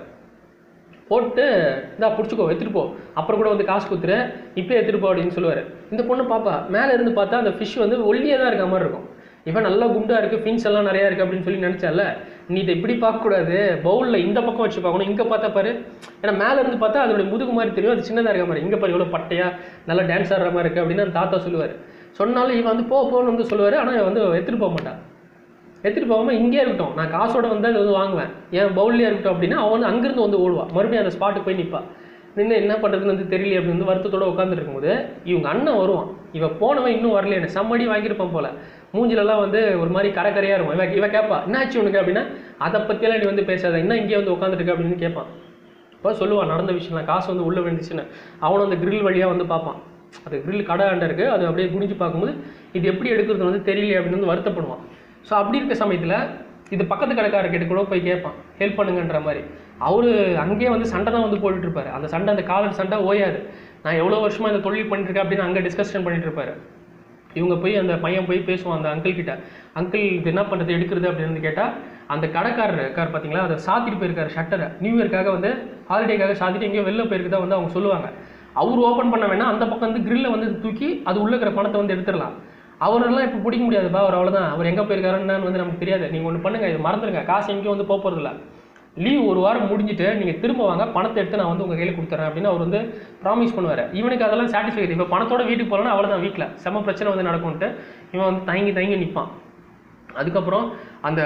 போட்டு இந்தா பிடிச்சிக்கோ எடுத்துட்டு போ அப்புறம் கூட வந்து காசு கொடுத்துரு இப்பயே எடுத்துட்டு போ அப்படின்னு சொல்லுவார் இந்த பொண்ணு பாப்பா மேலே இருந்து பார்த்தா அந்த ஃபிஷ் வந்து ஒல்லியாக தான் இருக்க மாதிரி இருக்கும் இவன் நல்லா குண்டா இருக்கு ஃபின்ஸ் எல்லாம் நிறையா இருக்கு அப்படின்னு சொல்லி நினைச்சால நீ இதை இப்படி பார்க்கக்கூடாது பவுலில் இந்த பக்கம் வச்சு பார்க்கணும் இங்கே பார்த்தா பாரு ஏன்னா மேலே இருந்து பார்த்தா அதோட முதுகு மாதிரி தெரியும் அது சின்னதாக இருக்க மாதிரி இங்கே பாரு எவ்வளோ பட்டையா நல்லா டான்ஸ் ஆடுற மாதிரி இருக்கு அப்படின்னு அந்த தாத்தா சொல்லுவார் சொன்னாலும் இவன் வந்து போ போன்னு வந்து சொல்லுவார் ஆனால் இவன் வந்து எடுத்துட்டு போக மாட்டான் எடுத்துகிட்டு போகாமல் இங்கே இருக்கட்டும் நான் காசோட வந்து அதை வந்து வாங்குவேன் ஏன் பவுல்லே இருக்கட்டும் அப்படின்னா அவன் வந்து அங்கேருந்து வந்து ஓடுவான் மறுபடியும் அந்த ஸ்பாட்டுக்கு போய் நிற்பா நின்று என்ன பண்ணுறதுன்னு வந்து தெரியல அப்படின்னு வந்து வருத்தத்தோட உட்காந்துட்டு இருக்கும்போது இவங்க அண்ணன் வருவான் இவன் போனவன் இன்னும் வரல என்ன செம்மடி வாங்கியிருப்பான் போல மூஞ்சிலெல்லாம் வந்து ஒரு மாதிரி கரகரையாக இருக்கும் இவன் இவன் கேட்பா என்னாச்சு உனக்கு அப்படின்னா அதை பற்றியெல்லாம் நீ வந்து பேசாத என்ன இங்கே வந்து உட்காந்துட்டு இருக்க அப்படின்னு கேட்பான் இப்போ சொல்லுவான் நடந்த விஷயம்லாம் காசு வந்து உள்ளே விழுந்துச்சுன்னு அவனும் அந்த grill வழியாக வந்து பார்ப்பான் அது grill கடை ஆண்ட இருக்குது அது அப்படியே குனிஞ்சு பார்க்கும்போது இது எப்படி எடுக்கிறது வந்து தெரியல அப்படின்னு வந்து வருத்தப்படுவான் ஸோ அப்படி இருக்க சமயத்தில் இது பக்கத்து கடைக்காரர்கிட்ட கூட போய் கேட்பான் ஹெல்ப் பண்ணுங்கன்ற மாதிரி அவரு அங்கேயே வந்து சண்டை தான் வந்து போட்டுட்டு இருப்பாரு அந்த சண்டை அந்த காலர் சண்டை ஓயாது நான் எவ்வளோ வருஷமா இந்த தொழில் பண்ணிட்டு இருக்கேன் அப்படின்னு அங்கே டிஸ்கஷன் பண்ணிட்டு இருப்பாரு இவங்க போய் அந்த பையன் போய் பேசுவான் அந்த அங்கிள் கிட்ட அங்கிள் இது என்ன பண்ணுறது எடுக்கிறது அப்படின்னு கேட்டால் அந்த கடைக்காரர் இருக்கார் பார்த்தீங்களா அதை சாத்திட்டு போயிருக்காரு ஷட்டரை நியூ இயர்க்காக வந்து ஹாலிடேக்காக சாத்திட்டு எங்கேயோ வெளில போயிருக்கதா வந்து அவங்க சொல்லுவாங்க அவர் ஓப்பன் பண்ண வேணா அந்த பக்கம் வந்து கிரில்ல வந்து தூக்கி அது உள்ள இருக்கிற பணத்தை வந்து எடுத்துடலாம் அவரெல்லாம் இப்போ பிடிக்க முடியாதுப்பா அவர் அவ்வளோதான் அவர் எங்கே போயிருக்காருன்னு வந்து நமக்கு தெரியாது நீங்கள் ஒன்று பண்ணுங்க இது மறந்துடுங்க காசு எங்கேயும் வந்து போக போகிறதில்ல லீவ் ஒரு வாரம் முடிஞ்சிட்டு நீங்கள் திரும்ப வாங்க பணத்தை எடுத்து நான் வந்து உங்கள் கையில் கொடுத்துறேன் அப்படின்னு அவர் வந்து ப்ராமிஸ் பண்ணுவார் இவனுக்கு அதெல்லாம் சாட்டிஸ்ஃபை இப்போ பணத்தோட வீட்டுக்கு போகலன்னா அவ்வளோதான் வீட்டில் செம பிரச்சனை வந்து நடக்கும்ட்டு இவன் வந்து தயங்கி தயங்கி நிற்பான் அதுக்கப்புறம் அந்த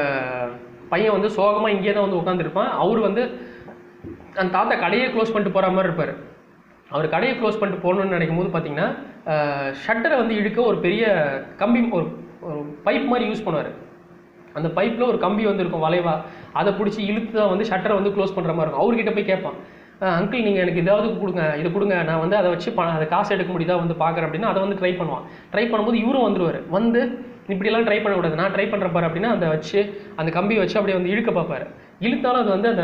பையன் வந்து சோகமாக இங்கேயே தான் வந்து உட்காந்துருப்பான் அவர் வந்து அந்த தாத்தா கடையே க்ளோஸ் பண்ணிட்டு போகிற மாதிரி இருப்பார் அவர் கடையை க்ளோஸ் பண்ணிட்டு போகணும்னு நினைக்கும் போது பார்த்தீங்கன்னா ஷட்டரை வந்து இழுக்க ஒரு பெரிய கம்பி ஒரு ஒரு பைப் மாதிரி யூஸ் பண்ணுவார் அந்த பைப்பில் ஒரு கம்பி வந்து இருக்கும் வளைவா அதை பிடிச்சி இழுத்து தான் வந்து ஷட்டரை வந்து க்ளோஸ் பண்ணுற மாதிரி இருக்கும் அவர்கிட்ட போய் கேட்பான் அங்கிள் நீங்கள் எனக்கு ஏதாவது கொடுங்க இதை கொடுங்க நான் வந்து அதை வச்சு பண அதை காசு எடுக்க முடியுதா வந்து பார்க்குறேன் அப்படின்னா அதை வந்து ட்ரை பண்ணுவான் ட்ரை பண்ணும்போது இவரும் வந்துருவார் வந்து இப்படியெல்லாம் ட்ரை பண்ணக்கூடாது நான் ட்ரை பண்ணுற பாரு அப்படின்னா அதை வச்சு அந்த கம்பியை வச்சு அப்படியே வந்து இழுக்க பார்ப்பாரு இழுத்தாலும் அது வந்து அந்த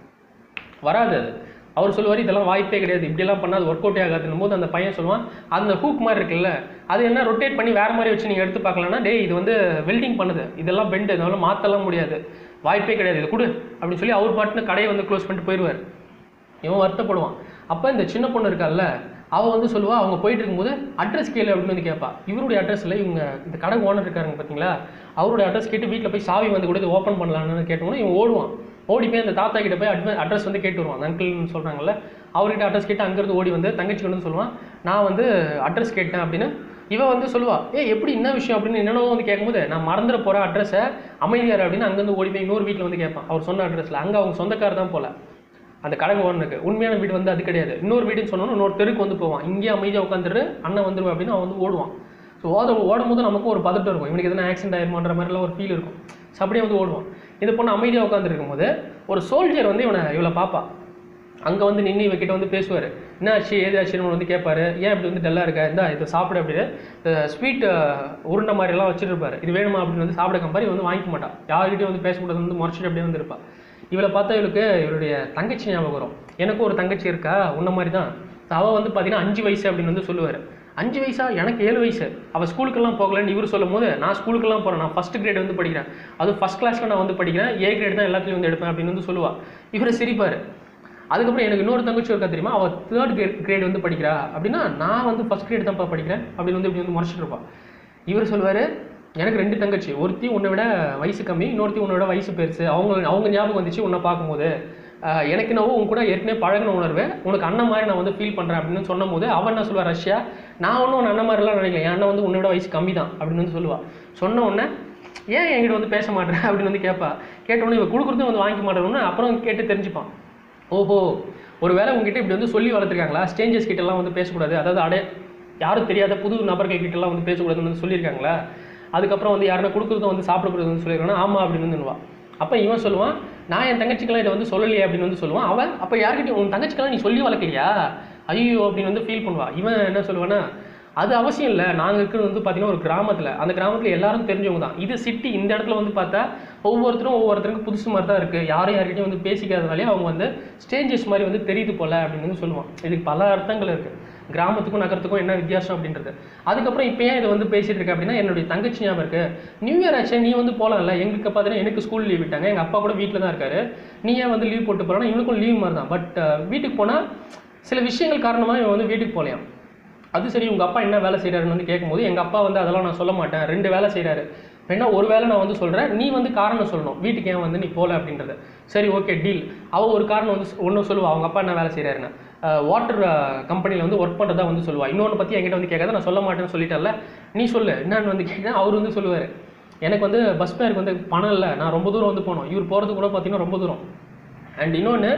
வராது அது அவர் சொல்லுவார் இதெல்லாம் வாய்ப்பே கிடையாது இப்படியெல்லாம் பண்ணால் அது ஒர்க் அவுட்டே ஆகாதுன்னும் போது அந்த பையன் சொல்லுவான் அந்த ஹூக் மாதிரி இருக்குல்ல அது என்ன ரொட்டேட் பண்ணி வேறு மாதிரி வச்சு நீங்கள் எடுத்து பார்க்கலன்னா டேய் இது வந்து வெல்டிங் பண்ணுது இதெல்லாம் பெண்டு இதெல்லாம் மாற்றலாம் முடியாது வாய்ப்பே கிடையாது இது கொடு அப்படின்னு சொல்லி அவர் பாட்டுன்னு கடையை வந்து க்ளோஸ் பண்ணிட்டு போயிடுவார் இவன் வருத்தப்படுவான் அப்போ இந்த சின்ன பொண்ணு இருக்கால்ல அவள் வந்து சொல்லுவா அவங்க போயிட்டு இருக்கும்போது அட்ரஸ் கேளு அப்படின்னு வந்து கேட்பா இவருடைய அட்ரஸில் இவங்க இந்த கடை ஓனர் இருக்காருங்க பார்த்தீங்களா அவருடைய அட்ரஸ் கேட்டு வீட்டில் போய் சாவி வந்து கூட ஓப்பன் பண்ணலான்னு கேட்டோம்னா இவன் ஓடுவான் ஓடி போய் அந்த தாத்தா கிட்ட போய் அட்வ அட்ரஸ் வந்து கேட்டு வருவான் அந்த அங்கிள்னு சொல்கிறாங்கல்ல அவர்கிட்ட அட்ரஸ் கேட்டு அங்கேருந்து ஓடி வந்து தங்கச்சி வந்து சொல்லுவான் நான் வந்து அட்ரஸ் கேட்டேன் அப்படின்னு இவன் வந்து சொல்லுவா ஏ எப்படி என்ன விஷயம் அப்படின்னு என்னென்னோ வந்து கேட்கும்போது நான் மறந்துட போகிற அட்ரஸை அமைதியார் அப்படின்னு அங்கேருந்து ஓடி போய் இன்னொரு வீட்டில் வந்து கேட்பான் அவர் சொன்ன அட்ரஸில் அங்கே அவங்க சொந்தக்காரர் தான் போல அந்த கடை ஓனருக்கு உண்மையான வீடு வந்து அது கிடையாது இன்னொரு வீடுன்னு சொன்னோன்னா இன்னொரு தெருக்கு வந்து போவான் இங்கேயே அமைதியாக உட்காந்துட்டு அண்ணன் வந்துருவா அப்படின்னு அவன் வந்து ஓடுவான் ஸோ ஓட ஓடும் போது நமக்கும் ஒரு பதட்டம் இருக்கும் இவனுக்கு எதனா ஆக்சிடென்ட் ஆயிருமான்ற மாதிரிலாம் ஒரு ஃபீல் இருக்கும் ஸோ அப்படியே வந்து ஓடுவான் இந்த பொண்ணு அமைதியாக உட்காந்துருக்கும் போது ஒரு சோல்ஜர் வந்து இவனை இவளை பாப்பா அங்கே வந்து நின்று இவகிட்ட வந்து பேசுவார் என்ன ஆச்சு ஏது ஆச்சுன்னு வந்து கேட்பாரு ஏன் இப்படி வந்து டல்லாக இருக்க இந்தா இதை சாப்பிடு அப்படின்னு இந்த ஸ்வீட் உருண்டை மாதிரிலாம் வச்சுருப்பாரு இது வேணுமா அப்படின்னு வந்து சாப்பிட கம்பாரி வந்து வாங்கிக்க மாட்டான் யார்கிட்டயும் வந்து பேசக்கூடாது வந்து முறைச்சிட்டு அப்படியே வந்து இருப்பா இவளை பார்த்தா இவளுக்கு இவளுடைய தங்கச்சி ஞாபகம் வரும் எனக்கும் ஒரு தங்கச்சி இருக்கா உன்ன மாதிரி தான் அவள் வந்து பார்த்தீங்கன்னா அஞ்சு வயசு அப்படின்னு வந்து சொல்லுவார் அஞ்சு வயசா எனக்கு ஏழு வயசு அவள் ஸ்கூலுக்கெல்லாம் போகலன்னு இவர் சொல்லும் போது நான் ஸ்கூலுக்கெல்லாம் போகிறேன் நான் ஃபஸ்ட் கிரேட் வந்து படிக்கிறேன் அதுவும் ஃபஸ்ட் கிளாஸில் நான் வந்து படிக்கிறேன் ஏ கிரேட் தான் எல்லாத்துலையும் வந்து எடுப்பேன் அப்படின்னு வந்து சொல்லுவா இவர் சிரிப்பார் அதுக்கப்புறம் எனக்கு இன்னொரு தங்கச்சி இருக்கா தெரியுமா அவள் தேர்ட் கிரேட் கிரேட் வந்து படிக்கிறா அப்படின்னா நான் வந்து ஃபஸ்ட் கிரேட் தான்ப்பா படிக்கிறேன் அப்படின்னு வந்து இப்படி வந்து முறைச்சிட்டு இருப்பா இவர் சொல்லுவார் எனக்கு ரெண்டு தங்கச்சி ஒருத்தி உன்னை விட வயசு கம்மி இன்னொருத்தி உன்னை விட வயசு பெருசு அவங்க அவங்க ஞாபகம் வந்துச்சு உன்னை பார்க்கும்போது ஆஹ் எனக்கு நான் உன் கூட ஏற்கனவே பழகின உணர்வு உனக்கு அண்ணன் மாதிரி நான் வந்து ஃபீல் பண்ணுறேன் அப்படின்னு சொன்னும் போது அவன் என்ன சொல்லுவா ரஷ்யா நான் ஒன்றும் உன் அண்ணன் மாதிரிலாம் நினைக்கல என் அண்ணன் வந்து உன்னை விட வயசு கம்மி தான் அப்படின்னு வந்து சொல்லுவா சொன்ன உடனே ஏன் என்கிட்ட வந்து பேச மாட்டேன் அப்படின்னு வந்து கேட்பா கேட்ட உடனே இவன் கொடுக்குறதும் வந்து வாங்கிக்க மாட்டேன்னு அப்புறம் கேட்டு தெரிஞ்சுப்பான் ஓஹோ ஒருவேளை உங்ககிட்ட இப்படி வந்து சொல்லி வளர்த்துருக்காங்களா ஸ்டேஞ்சஸ் கிட்டலாம் வந்து பேசக்கூடாது அதாவது அடைய யாரும் தெரியாத புது நபர்கள் கிட்டலாம் வந்து பேசக்கூடாதுன்னு வந்து சொல்லியிருக்காங்களா அதுக்கப்புறம் வந்து யாருன்னா கொடுக்குறதும் வந்து சாப்பிடக்கூடாதுன்னு வந்து சொல்லியிருக்காங்கன்னா ஆமாம் அப்படின்னு வந்து அப்போ இவன் சொல்லுவான் நான் என் தங்கச்சிக்கெல்லாம் இதை வந்து சொல்லலையே அப்படின்னு வந்து சொல்லுவான் அவன் அப்போ யார்கிட்டயும் உன் தங்கச்சிக்கெல்லாம் நீ சொல்லி வளர்க்கலையா ஐயோ அப்படின்னு வந்து ஃபீல் பண்ணுவா இவன் என்ன சொல்லுவான்னா அது அவசியம் இல்லை நாங்கள் இருக்கிறது வந்து பார்த்தீங்கன்னா ஒரு கிராமத்தில் அந்த கிராமத்தில் எல்லாரும் தெரிஞ்சவங்க தான் இது சிட்டி இந்த இடத்துல வந்து பார்த்தா ஒவ்வொருத்தரும் ஒவ்வொருத்தருக்கும் புதுசு மாதிரி தான் இருக்குது யாரும் யார்கிட்டயும் வந்து பேசிக்காதனாலே அவங்க வந்து ஸ்டேஞ்சஸ் மாதிரி வந்து தெரியுது போல அப்படின்னு வந்து சொல்லுவான் இதுக்கு பல அர்த்தங்கள் இருக்குது கிராமத்துக்கும் நகரத்துக்கும் என்ன வித்தியாசம் அப்படின்றது அதுக்கப்புறம் இப்போ ஏன் இதை வந்து பேசிட்டு இருக்க அப்படின்னா என்னுடைய தங்கச்சி ஞாபகம் இருக்கு நியூ இயர் ஆச்சு நீ வந்து போகலாம்ல எங்களுக்கு பார்த்தீங்கன்னா எனக்கு ஸ்கூல் லீவ் விட்டாங்க எங்கள் அப்பா கூட வீட்டில் தான் இருக்காரு நீ ஏன் வந்து லீவ் போட்டு போகிறோன்னா இவனுக்கும் லீவ் மாதிரி தான் பட் வீட்டுக்கு போனால் சில விஷயங்கள் காரணமாக இவன் வந்து வீட்டுக்கு போகலையாம் அது சரி உங்கள் அப்பா என்ன வேலை செய்கிறாருன்னு வந்து கேட்கும்போது எங்கள் அப்பா வந்து அதெல்லாம் நான் சொல்ல மாட்டேன் ரெண்டு வேலை செய்கிறாரு வேணா ஒரு வேலை நான் வந்து சொல்கிறேன் நீ வந்து காரணம் சொல்லணும் வீட்டுக்கு ஏன் வந்து நீ போகல அப்படின்றது சரி ஓகே டீல் அவள் ஒரு காரணம் வந்து ஒன்று சொல்லுவா அவங்க அப்பா என்ன வேலை செய்கிறாருன்னு வாட்டர் கம்பெனியில் வந்து ஒர்க் பண்ணுறதா வந்து சொல்லுவா இன்னொன்று பற்றி என்கிட்ட வந்து கேட்காத நான் சொல்ல மாட்டேன்னு சொல்லிட்டேன்ல நீ சொல்லு என்னன்னு வந்து கேட்டேன் அவர் வந்து சொல்லுவார் எனக்கு வந்து பஸ் ஃபேருக்கு வந்து பணம் இல்லை நான் ரொம்ப தூரம் வந்து போகணும் இவர் போகிறது கூட பார்த்தீங்கன்னா ரொம்ப தூரம் அண்ட் இன்னொன்று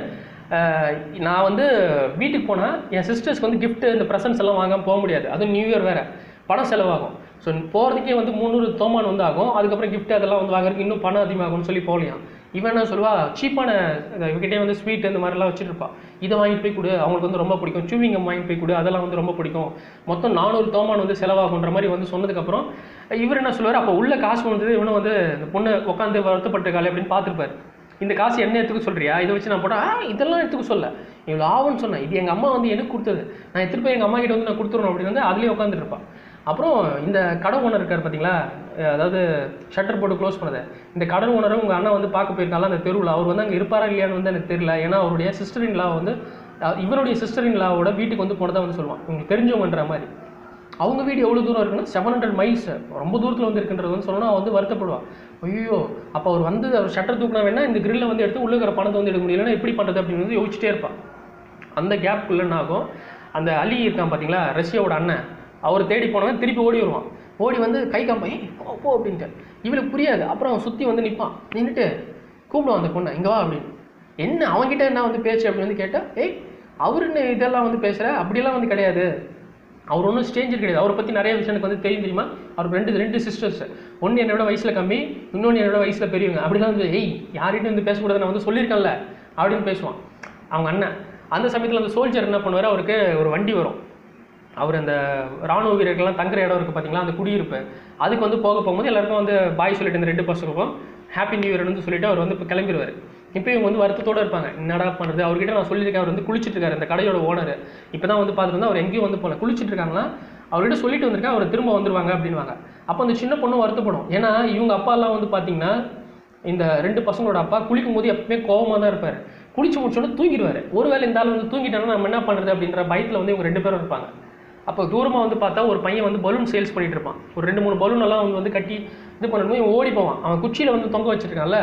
நான் வந்து வீட்டுக்கு போனால் என் சிஸ்டர்ஸ்க்கு வந்து gift இந்த ப்ரெசன்ஸ் எல்லாம் வாங்காம போக முடியாது அதுவும் நியூ இயர் வேறு பணம் செலவாகும் ஸோ போகிறதுக்கே வந்து முந்நூறு தோமான் வந்து ஆகும் அதுக்கப்புறம் gift அதெல்லாம் வந்து வாங்குறதுக்கு இன்னும் பணம் அதிகமாகும்னு சொல்லி போகலையாம் இவன் என்ன சொல்லுவா சீப்பான இவகிட்டே வந்து ஸ்வீட் இந்த மாதிரிலாம் வச்சுருப்பா இதை வாங்கிட்டு போய் கொடு அவங்களுக்கு வந்து ரொம்ப பிடிக்கும் சூவிங்கம் வாங்கிட்டு போய் கொடு அதெல்லாம் வந்து ரொம்ப பிடிக்கும் மொத்தம் நானூறு தோமான் வந்து செலவாகுன்ற மாதிரி வந்து சொன்னதுக்கப்புறம் இவர் என்ன சொல்லுவார் அப்போ உள்ள காசு வந்தது இவனை வந்து இந்த பொண்ணு உட்காந்து வருத்தப்பட்டிருக்காளே அப்படின்னு பார்த்துருப்பாரு இந்த காசு என்ன எடுத்துக்க சொல்றியா இதை வச்சு நான் போட்டா ஆ இதெல்லாம் எடுத்துக்க சொல்ல இவ்வளோ ஆகும்னு சொன்னேன் இது எங்கள் அம்மா வந்து எனக்கு கொடுத்தது நான் எடுத்துட்டு போய் எங்கள் அம்மா கிட்ட வந்து நான் கொடுத்துருணும் அப்படின்னு வந்து அதுலேயே உட்காந்துட்டு இருப்பான் அப்புறம் இந்த கடை ஓனர் இருக்கார் பார்த்தீங்களா அஹ் அதாவது ஷட்டர் போட்டு க்ளோஸ் பண்ணது இந்த கடை ஓனரை உங்கள் அண்ணா வந்து பார்க்க போயிருக்காங்களா அந்த தெருவில் அவர் வந்து அங்கே இருப்பாரா இல்லையான்னு வந்து எனக்கு தெரியல ஏன்னா அவருடைய சிஸ்டர் இன் லா வந்து அஹ் இவருடைய சிஸ்டர் இன் லாவோட வீட்டுக்கு வந்து போனதா வந்து சொல்லுவான் உங்களுக்கு தெரிஞ்சவங்கன்ற மாதிரி அவங்க வீடு எவ்வளோ தூரம் இருக்குன்னா செவன் ஹண்ட்ரட் மைல்ஸ் ரொம்ப தூரத்தில் வந்து இருக்குன்றது வந்து சொன்னா அவன் வந்து வருத்தப்படுவான் ஐயோ அப்போ அவர் வந்து அவர் ஷட்டர் தூக்கினா வேணா இந்த கிரில்லை வந்து எடுத்து உள்ள இருக்கிற பணத்தை வந்து எடுக்க முடியலன்னா எப்படி பண்ணுறது அப்படின்னு வந்து யோசிச்சிட்டே இருப்பான் அந்த கேப்புக்குள்ள என்ன ஆகும் அந்த அலி இருக்கான் பார்த்தீங்களா ரஷ்யாவோட அண்ணன் அவர் தேடி போனவன் திருப்பி ஓடி வருவான் ஓடி வந்து கை காம்பா ஏய் போ போ அப்படின்ட்டு இவளுக்கு புரியாது அப்புறம் அவன் சுற்றி வந்து நிற்பான் நின்றுட்டு கூப்பிடுவான் அந்த பொண்ணை இங்கே வா அப்படின்னு என்ன அவன்கிட்ட என்ன வந்து பேச்சு அப்படின்னு வந்து கேட்டால் ஏய் அவருன்னு இதெல்லாம் வந்து பேசுகிற அப்படியெல்லாம் வந்து கிடையாது அவர் ஒன்றும் ஸ்டேஞ்சர் கிடையாது அவரை பற்றி நிறைய விஷயம் எனக்கு வந்து தெரியும் தெரியுமா அவருக்கு ரெண்டு ரெண்டு சிஸ்டர்ஸ் ஒன்று என்னோட வயசில் கம்மி இன்னொன்று என்னோட வயசில் பெரியவங்க அப்படிலாம் வந்து ஏய் யார்கிட்டையும் வந்து பேசக்கூடாது நான் வந்து சொல்லியிருக்கேன்ல அப்படின்னு பேசுவான் அவங்க அண்ணன் அந்த சமயத்தில் அந்த சோல்ஜர் என்ன பண்ணுவார் அவருக்கு ஒரு வண்டி வரும் அவர் அந்த ராணுவ வீரர்கள்லாம் தங்குற இடம் இருக்குது பார்த்தீங்களா அந்த குடியிருப்பு அதுக்கு வந்து போக போகும்போது எல்லாருக்கும் வந்து பாய் சொல்லிட்டு இந்த ரெண்டு பசங்களுக்கும் ஹாப்பி நியூ இயர் வந்து சொல்லிட்டு அவர் வந்து இப்போ கிளம்பிடுவார் இப்போ இவங்க வந்து வருத்தத்தோட இருப்பாங்க என்னடா பண்ணுறது அவர்கிட்ட நான் சொல்லியிருக்கேன் அவர் வந்து குளிச்சிட்டு இருக்காரு அந்த கடையோட ஓனர் இப்போ தான் வந்து பார்த்துட்டு அவர் எங்கேயும் வந்து போகல குளிச்சிட்டு இருக்காங்களா அவர்கிட்ட சொல்லிட்டு வந்திருக்கேன் அவர் திரும்ப வந்துருவாங்க அப்படின்வாங்க அப்போ அந்த சின்ன பொண்ணு வருத்தப்படும் ஏன்னா இவங்க அப்பாலாம் வந்து பார்த்தீங்கன்னா இந்த ரெண்டு பசங்களோட அப்பா குளிக்கும் போது எப்பவுமே கோவமாக தான் இருப்பார் குளிச்சு முடிச்சோடனே தூங்கிடுவார் ஒருவேளை இந்த ஆள் வந்து தூங்கிட்டாங்கன்னா நம்ம என்ன பண்ணுறது அப்படின்ற பயத்தில் வந்து இவங்க ரெண்டு பேரும் இருப்பாங்க அப்போ தூரமாக வந்து பார்த்தா ஒரு பையன் வந்து பலூன் சேல்ஸ் பண்ணிட்டு இருப்பான் ஒரு ரெண்டு மூணு பலூன் எல்லாம் வந்து வந்து கட்டி இது பண்ணணும் இவன் ஓடி போவான் அவன் குச்சியில் வந்து தொங்க வச்சிருக்கான்ல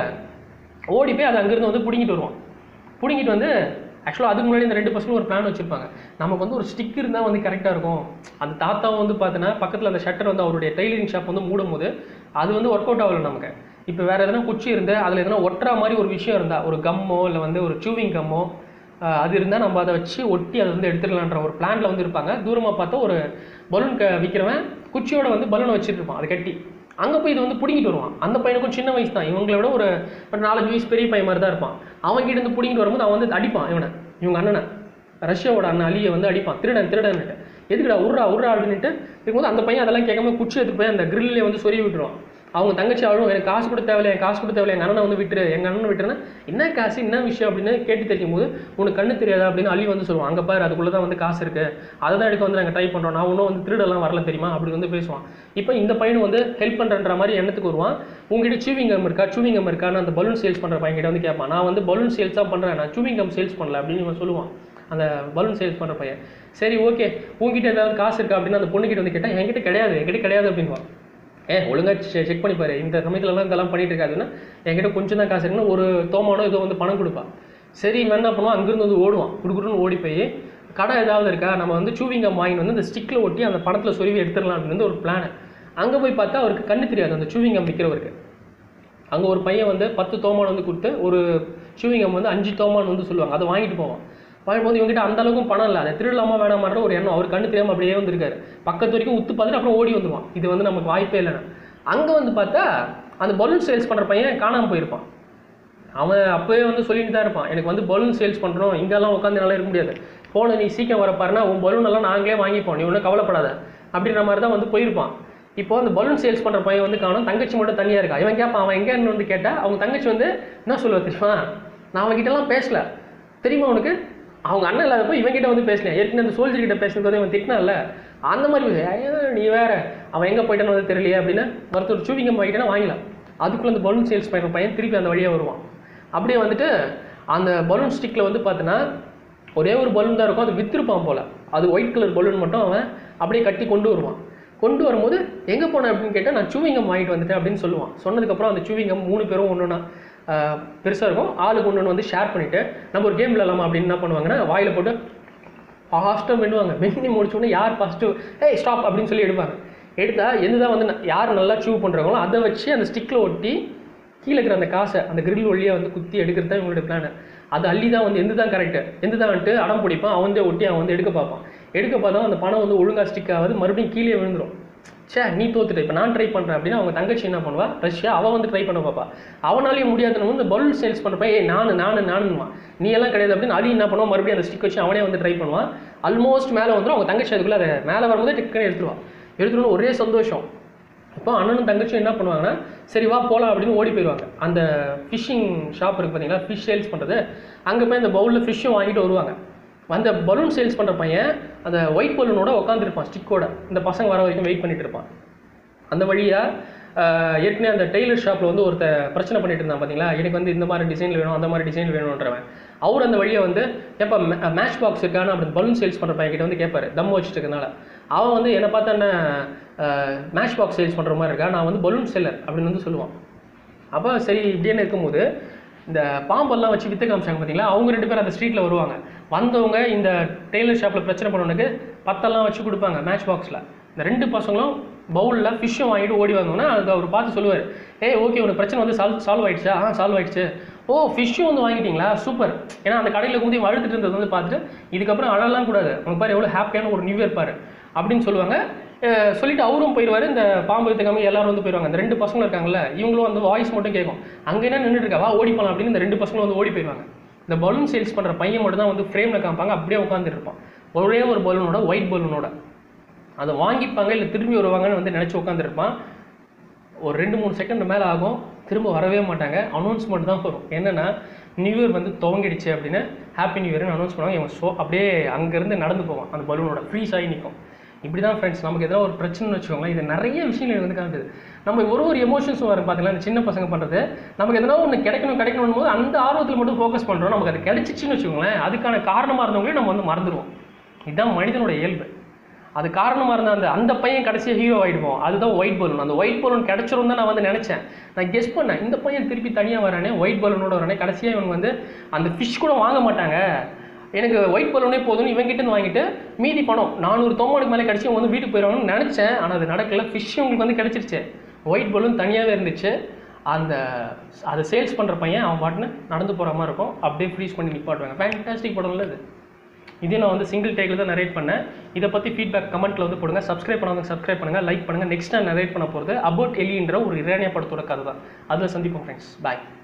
ஓடி போய் அதை அங்கேருந்து வந்து பிடுங்கிட்டு வருவான் பிடுங்கிட்டு வந்து ஆக்சுவலாக அதுக்கு முன்னாடி இந்த ரெண்டு பசங்களும் ஒரு பிளான் வச்சுருப்பாங்க நமக்கு வந்து ஒரு ஸ்டிக் இருந்தால் வந்து கரெக்டாக இருக்கும் அந்த தாத்தாவும் வந்து பார்த்தீங்கன்னா பக்கத்தில் அந்த ஷட்டர் வந்து அவருடைய டெய்லரிங் ஷாப் வந்து மூடும் போது அது வந்து ஒர்க் அவுட் ஆகல நமக்கு இப்போ வேறு எதனா குச்சி இருந்து அதில் எதனா ஒட்டுற மாதிரி ஒரு விஷயம் இருந்தால் ஒரு கம்மோ இல்லை வந்து ஒரு சூவிங் கம்மோ ஆஹ் அது இருந்தால் நம்ம அதை வச்சு ஒட்டி அதை வந்து எடுத்துடலான்ற ஒரு பிளானில் வந்து இருப்பாங்க தூரமாக பார்த்தா ஒரு பலூன் க விற்கிறவன் குச்சியோட வந்து பலூனை வச்சுட்டு இருப்பான் அதை கட்டி அங்கே போய் இது வந்து பிடிங்கிட்டு வருவான் அந்த பையனுக்கும் சின்ன வயசு தான் இவங்களை விட ஒரு ஒரு நாலஞ்சு வயசு பெரிய பையன் மாதிரி தான் இருப்பான் அவன் கிட்ட இருந்து பிடிங்கிட்டு வரும்போது அவன் வந்து அடிப்பான் இவனை இவங்க அண்ணனை ரஷ்யாவோட அண்ணன் அலியை வந்து அடிப்பான் திருடன் திருடன்னுட்டு எதுக்குடா உர்றா உர்றா அப்படின்ட்டு இருக்கும்போது அந்த பையன் அதெல்லாம் கேட்காம குச்சி எடுத்து போய் அந்த கிரில்லே வந்து சொருவி விட்டுருவான் அவங்க தங்கச்சி அழுவும் எனக்கு காசு கூட தேவையில்ல என் காசு கூட தேவையில்ல எங்கள் அண்ணனை வந்து விட்டுரு எங்கள் அண்ணனை விட்டுருன்னா என்ன காசு என்ன விஷயம் அப்படின்னு கேட்டு தெரியும் போது உனக்கு கண்ணு தெரியாதா அப்படின்னு அள்ளி வந்து சொல்லுவான் அங்கே பாரு அதுக்குள்ளே தான் வந்து காசு இருக்குது அதை தான் எடுக்க வந்து நாங்கள் ட்ரை பண்ணுறோம் நான் ஒன்றும் வந்து திருடெல்லாம் வரல தெரியுமா அப்படி வந்து பேசுவான் இப்போ இந்த பையனும் வந்து ஹெல்ப் பண்ணுறன்ற மாதிரி எண்ணத்துக்கு வருவான் உங்ககிட்ட சூவிங் கம் இருக்கா சூவிங் கம் இருக்கான்னு அந்த பலூன் சேல்ஸ் பண்ணுற பையன்கிட்ட வந்து கேட்பான் நான் வந்து பலூன் சேல்ஸ் தான் பண்ணுறேன் நான் சூவிங் கம் சேல்ஸ் பண்ணல அப்படின்னு இவன் சொல்லுவான் அந்த பலூன் சேல்ஸ் பண்ணுற பையன் சரி ஓகே உங்ககிட்ட ஏதாவது காசு இருக்கா அப்படின்னு அந்த பொண்ணுகிட்ட வந்து கேட்டால் என்கிட்ட கிடையாது என்கிட்ட கிடையாது அப்படின்வான் ஏ ஒழுங்காக செக் பண்ணி பாரு இந்த சமயத்துலலாம் இதெல்லாம் பண்ணிட்டு இருக்காதுன்னா என்கிட்ட கொஞ்சம் தான் காசு இருக்குன்னா ஒரு தோமானோ ஏதோ வந்து பணம் கொடுப்பான் சரி இவன் என்ன பண்ணுவான் அங்கிருந்து வந்து ஓடுவான் குடுக்குறன்னு ஓடி போய் கடை ஏதாவது இருக்கா நம்ம வந்து சூவிங் கம் வாங்கி வந்து இந்த ஸ்டிக்கில் ஒட்டி அந்த பணத்தில் சொருவி எடுத்துடலாம் அப்படின்னு வந்து ஒரு பிளான் அங்கே போய் பார்த்தா அவருக்கு கண்ணு தெரியாது அந்த சூவிங் கம் விற்கிறவருக்கு அங்கே ஒரு பையன் வந்து பத்து தோமான் வந்து கொடுத்து ஒரு chewing gum வந்து அஞ்சு தோமான் வந்து சொல்லுவாங்க அதை வாங்கிட்டு போவான் வாங்கும்போது இவங்ககிட்ட அந்த அளவுக்கும் பணம் இல்லை அதை திருடலாமா வேணாமான்ற ஒரு எண்ணம் அவர் கண்ணு தெரியாமல் அப்படியே வந்திருக்காரு பக்கத்து வரைக்கும் உத்து பார்த்துட்டு அப்புறம் ஓடி வந்துருவான் இது வந்து நமக்கு வாய்ப்பே இல்லைன்னு அங்கே வந்து பார்த்தா அந்த பலூன் சேல்ஸ் பண்ணுற பையன் காணாமல் போயிருப்பான் அவன் அப்போவே வந்து சொல்லிட்டு தான் இருப்பான் எனக்கு வந்து பலூன் சேல்ஸ் பண்ணுறோம் இங்கெல்லாம் உட்காந்து என்னால் இருக்க முடியாது போன நீ சீக்கிரம் வர பாருன்னா உன் பலூன் எல்லாம் நாங்களே வாங்கிப்போம் நீ ஒன்றும் கவலைப்படாத அப்படின்ற மாதிரி தான் வந்து போயிருப்பான் இப்போ அந்த பலூன் சேல்ஸ் பண்ணுற பையன் வந்து காணும் தங்கச்சி மட்டும் தனியாக இருக்கா இவன் கேட்பான் அவன் எங்கேன்னு வந்து கேட்டால் அவங்க தங்கச்சி வந்து என்ன சொல்லுவா தெரியுமா நான் அவன்கிட்டலாம் பேசல தெரியுமா உனக்கு அவங்க அண்ணன் இல்லாதப்போ இவன்கிட்ட வந்து பேசினேன் ஏற்கனவே அந்த சோல்ஜர் கிட்ட பேசுனது வந்து இவன் திட்டினான்ல அந்த மாதிரி பேசு. ஐயோ, நீ வேற அவன் எங்கே போயிட்டான்னு வந்து தெரியலையே அப்படின்னு ஒருத்தர் சூவிங்கம் வாங்கிட்டேன்னா வாங்கிக்கலாம் அதுக்குள்ளே அந்த பலூன் சேல்ஸ் பண்ணுற பையன் திருப்பி அந்த வழியாக வருவான் அப்படியே வந்துட்டு அந்த பலூன் ஸ்டிக்கில் வந்து பார்த்தீங்கன்னா ஒரே ஒரு பலூன் தான் இருக்கும் அது வித்திருப்பான் போல் அது ஒயிட் கலர் பலூன் மட்டும் அவன் அப்படியே கட்டி கொண்டு வருவான் கொண்டு வரும்போது எங்கே போனேன் அப்படின்னு கேட்டால் நான் சூவிங்கம் வாங்கிட்டு வந்துட்டேன் அப்படின்னு சொல்லுவான் சொன்னதுக்கப்புறம் அந்த சூவிங்கம் மூணு பேரும் ஒன்று ஒன்றா பெருசாக இருக்கும் ஆளுக்கு ஒன்று ஒன்று வந்து ஷேர் பண்ணிவிட்டு நம்ம ஒரு கேம் விளாடலாமா அப்படின்னு என்ன பண்ணுவாங்கன்னா வாயில் போட்டு ஃபாஸ்ட்டாக மென்னுவாங்க மென்னி முடிச்ச உடனே யார் ஃபஸ்ட்டு ஏய் ஸ்டாப் அப்படின்னு சொல்லி எடுப்பாங்க எடுத்தா எதுதான் வந்து ந- யார் நல்லா சூவ் பண்ணுறாங்களோ அதை வச்சு அந்த ஸ்டிக்கில் ஒட்டி கீழே இருக்கிற அந்த காசை அந்த கிரில் வழியாக வந்து குத்தி எடுக்கிறது தான் இவங்களோட பிளான் அது அள்ளி தான் வந்து எந்த தான் கரெக்டு எந்த தான் வந்துட்டு அடம் பிடிப்பான் அவன் வந்து ஒட்டி அவன் வந்து எடுக்க பார்ப்பான் எடுக்க பார்த்தா அந்த பணம் வந்து ஒழுங்கா ஸ்டிக் ஆகாது மறுபடியும் கீழே விழுந்துரும் ச்சே நீ தோத்துட்ட இப்போ நான் ட்ரை பண்ணுறேன் அப்படின்னா அவங்க தங்கச்சி என்ன பண்ணுவா ரஷ்யா அவன் வந்து ட்ரை பண்ண பார்ப்பா அவனாலையும் முடியாதுன்னு இந்த பலூன் சேல்ஸ் பண்ணுறப்ப ஏய் நானு நானு நானுன்னுவான் நீ எல்லாம் கிடையாது அப்படின்னு அடி என்ன பண்ணுவான் மறுபடியும் அந்த ஸ்டிக் வச்சு அவனே வந்து ட்ரை பண்ணுவான் ஆல்மோஸ்ட் மேலே வந்துடும் அவங்க தங்கச்சி அதுக்குள்ளே அதை மேலே வரும்போதே டக்குன்னு எடுத்துருவான் எடுத்துட்டு ஒரே சந்தோஷம் இப்போ அண்ணனும் தங்கச்சியும் என்ன பண்ணுவாங்கன்னா சரி வா போகலாம் அப்படின்னு ஓடி போயிடுவாங்க அந்த ஃபிஷ்ஷிங் ஷாப் இருக்குது பார்த்தீங்களா ஃபிஷ் சேல்ஸ் பண்ணுறது அங்கே போய் அந்த பவுலில் ஃபிஷ்ஷும் வாங்கிட்டு வருவாங்க அந்த பலூன் சேல்ஸ் பண்ணுற பையன் அந்த ஒயிட் பலூனோட உட்காந்துருப்பான் ஸ்டிக்கோட இந்த பசங்க வர வரைக்கும் வெயிட் பண்ணிட்டு இருப்பான் அந்த வழியாக ஏற்கனவே அந்த டெய்லர் ஷாப்பில் வந்து ஒருத்த பிரச்சனை பண்ணிட்டு இருந்தான் பார்த்தீங்களா எனக்கு வந்து இந்த மாதிரி டிசைன் வேணும் அந்த மாதிரி டிசைன் வேணுன்றவன் அவர் அந்த வழியை வந்து எப்போ மேட்ச் பாக்ஸ் இருக்கான்னு அப்படி பலூன் சேல்ஸ் பண்ணுற பையன் கிட்ட வந்து கேட்பாரு தம் வச்சுட்டு இருக்கனால அவன் வந்து என்னை பார்த்தா என்ன மேட்ச் பாக்ஸ் சேல்ஸ் பண்ணுற மாதிரி இருக்கா நான் வந்து பலூன் செல்லர் அப்படின்னு வந்து சொல்லுவான் அப்போ சரி இப்படின்னு இருக்கும்போது இந்த பாம்பெல்லாம் வச்சு வித்து காமிச்சாங்க பார்த்தீங்களா அவங்க ரெண்டு பேரும் அந்த ஸ்ட்ரீட்டில் வருவாங்க வந்தவங்க இந்த டெய்லர் ஷாப்பில் பிரச்சனை பண்ணவனுக்கு பத்தெல்லாம் வச்சு கொடுப்பாங்க மேட்ச் பாக்ஸில் இந்த ரெண்டு பசங்களும் பவுலில் ஃபிஷ்ஷும் வாங்கிட்டு ஓடி வந்தோன்னா அது அவர் பார்த்து சொல்லுவார் ஏய் ஓகே உனக்கு பிரச்சனை வந்து சால்வ் சால்வ் ஆயிடுச்சா ஆ சால்வ் ஆயிடுச்சு ஓ ஃபிஷ்ஷும் வந்து வாங்கிட்டீங்களா சூப்பர் ஏன்னா அந்த கடையில் குந்தி அழுத்துட்டு இருந்தது வந்து பார்த்துட்டு இதுக்கப்புறம் அழலாம் கூடாது உனக்கு பாரு எவ்வளோ ஹாப்பியான ஒரு நியூ இயர் பாரு அப்படின்னு சொல்லுவாங்க அஹ் சொல்லிட்டு அவரும் போயிடுவாரு இந்த பாம்பு வித்துக்காம எல்லாரும் வந்து போயிடுவாங்க அந்த ரெண்டு பசங்களும் இருக்காங்கல்ல இவங்களும் வந்து வாய்ஸ் மட்டும் கேட்கும் அங்கே என்ன நின்றுட்டு இருக்கா வா ஓடி போகலாம் அப்படின்னு இந்த ரெண்டு பசங்களும் வந்து ஓடி போயிடுவாங்க இந்த பலூன் சேல்ஸ் பண்ணுற பையன் மட்டும் தான் வந்து ஃப்ரேமில் காமிப்பாங்க அப்படியே உட்காந்துட்டு இருப்பான் ஒரே ஒரு பலூனோட ஒயிட் பலூனோட அதை வாங்கிப்பாங்க இல்லை திரும்பி வருவாங்கன்னு வந்து நினச்சி உட்காந்துருப்பான் ஒரு ரெண்டு மூணு செகண்ட் மேலே ஆகும் திரும்ப வரவே மாட்டாங்க அனௌன்ஸ்மெண்ட் தான் வரும் என்னன்னா நியூ இயர் வந்து துவங்கிடுச்சு அப்படின்னு ஹாப்பி நியூ இயர்னு அனௌன்ஸ் பண்ணுவாங்க இவன் ஷோ அப்படியே அங்கேருந்து நடந்து போவான் அந்த பலூனோட ஃப்ரீஸ் ஆகி நிற்கும் இப்படி தான் ஃப்ரெண்ட்ஸ் நமக்கு எதனா ஒரு பிரச்சனைன்னு வச்சுக்கோங்களேன் இது நிறைய விஷயங்கள் வந்து காட்டுது நம்ம ஒரு ஒரு எமோஷன்ஸும் வரும் பார்த்தீங்களா இந்த சின்ன பசங்க பண்ணுறது நமக்கு எதனா ஒன்று கிடைக்கணும் கிடைக்கணும் போது அந்த ஆர்வத்தில் மட்டும் ஃபோக்கஸ் பண்ணுறோம் நமக்கு அது கிடைச்சிச்சுன்னு வச்சுக்கோங்களேன் அதுக்கான காரணமாக இருந்தவங்களையும் நம்ம வந்து மறந்துடுவோம் இதுதான் மனிதனோட இயல்பு அது காரணமாக இருந்த அந்த அந்த பையன் கடைசியாக ஹீரோ ஆகிடுவோம் அதுதான் ஒயிட் பலூன் அந்த ஒயிட் பலூன் கிடச்சிரும் தான் நான் வந்து நினச்சேன் நான் கெஸ் பண்ணேன் இந்த பையன் திருப்பி தனியாக வரானே ஒயிட் பலூனோட வரானே கடைசியாக இவங்க வந்து அந்த ஃபிஷ் கூட வாங்க மாட்டாங்க எனக்கு ஒயிட் பலூனே போதும்னு இவங்க கிட்ட இருந்து வாங்கிட்டு மீதி பணம் நானூறு தொம்மாடுக்கு மேலே கிடச்சி அவங்க வந்து வீட்டுக்கு போயிடுவாங்கன்னு நினச்சேன் ஆனால் அது நடக்கல ஃபிஷ் உங்களுக்கு வந்து கிடச்சிருச்சு ஒயிட் பலூன் தனியாகவே இருந்துச்சு அந்த அதை சேல்ஸ் பண்ணுற பையன் அவன் பாட்டுன்னு நடந்து போகிற மாதிரி இருக்கும் அப்படியே ஃப்ரீஸ் பண்ணி நிப்பாட்டுவாங்க ஃபேன்டாஸ்டிக் படம்ல இது இதே நான் வந்து சிங்கிள் டேக்கில் தான் நரேட் பண்ணேன் இதை பற்றி ஃபீட்பேக் கமெண்ட்டில் வந்து போடுங்க சப்ஸ்கிரைப் பண்ணாதவங்க சப்ஸ்கிரைப் பண்ணுங்கள் லைக் பண்ணுங்கள் நெக்ஸ்ட் நான் நரேட் பண்ண போகிறது அபவுட் எலின்ற ஒரு இரானிய படத்தோட கதை தான் அதில் சந்திப்போம் ஃப்ரெண்ட்ஸ் பாய்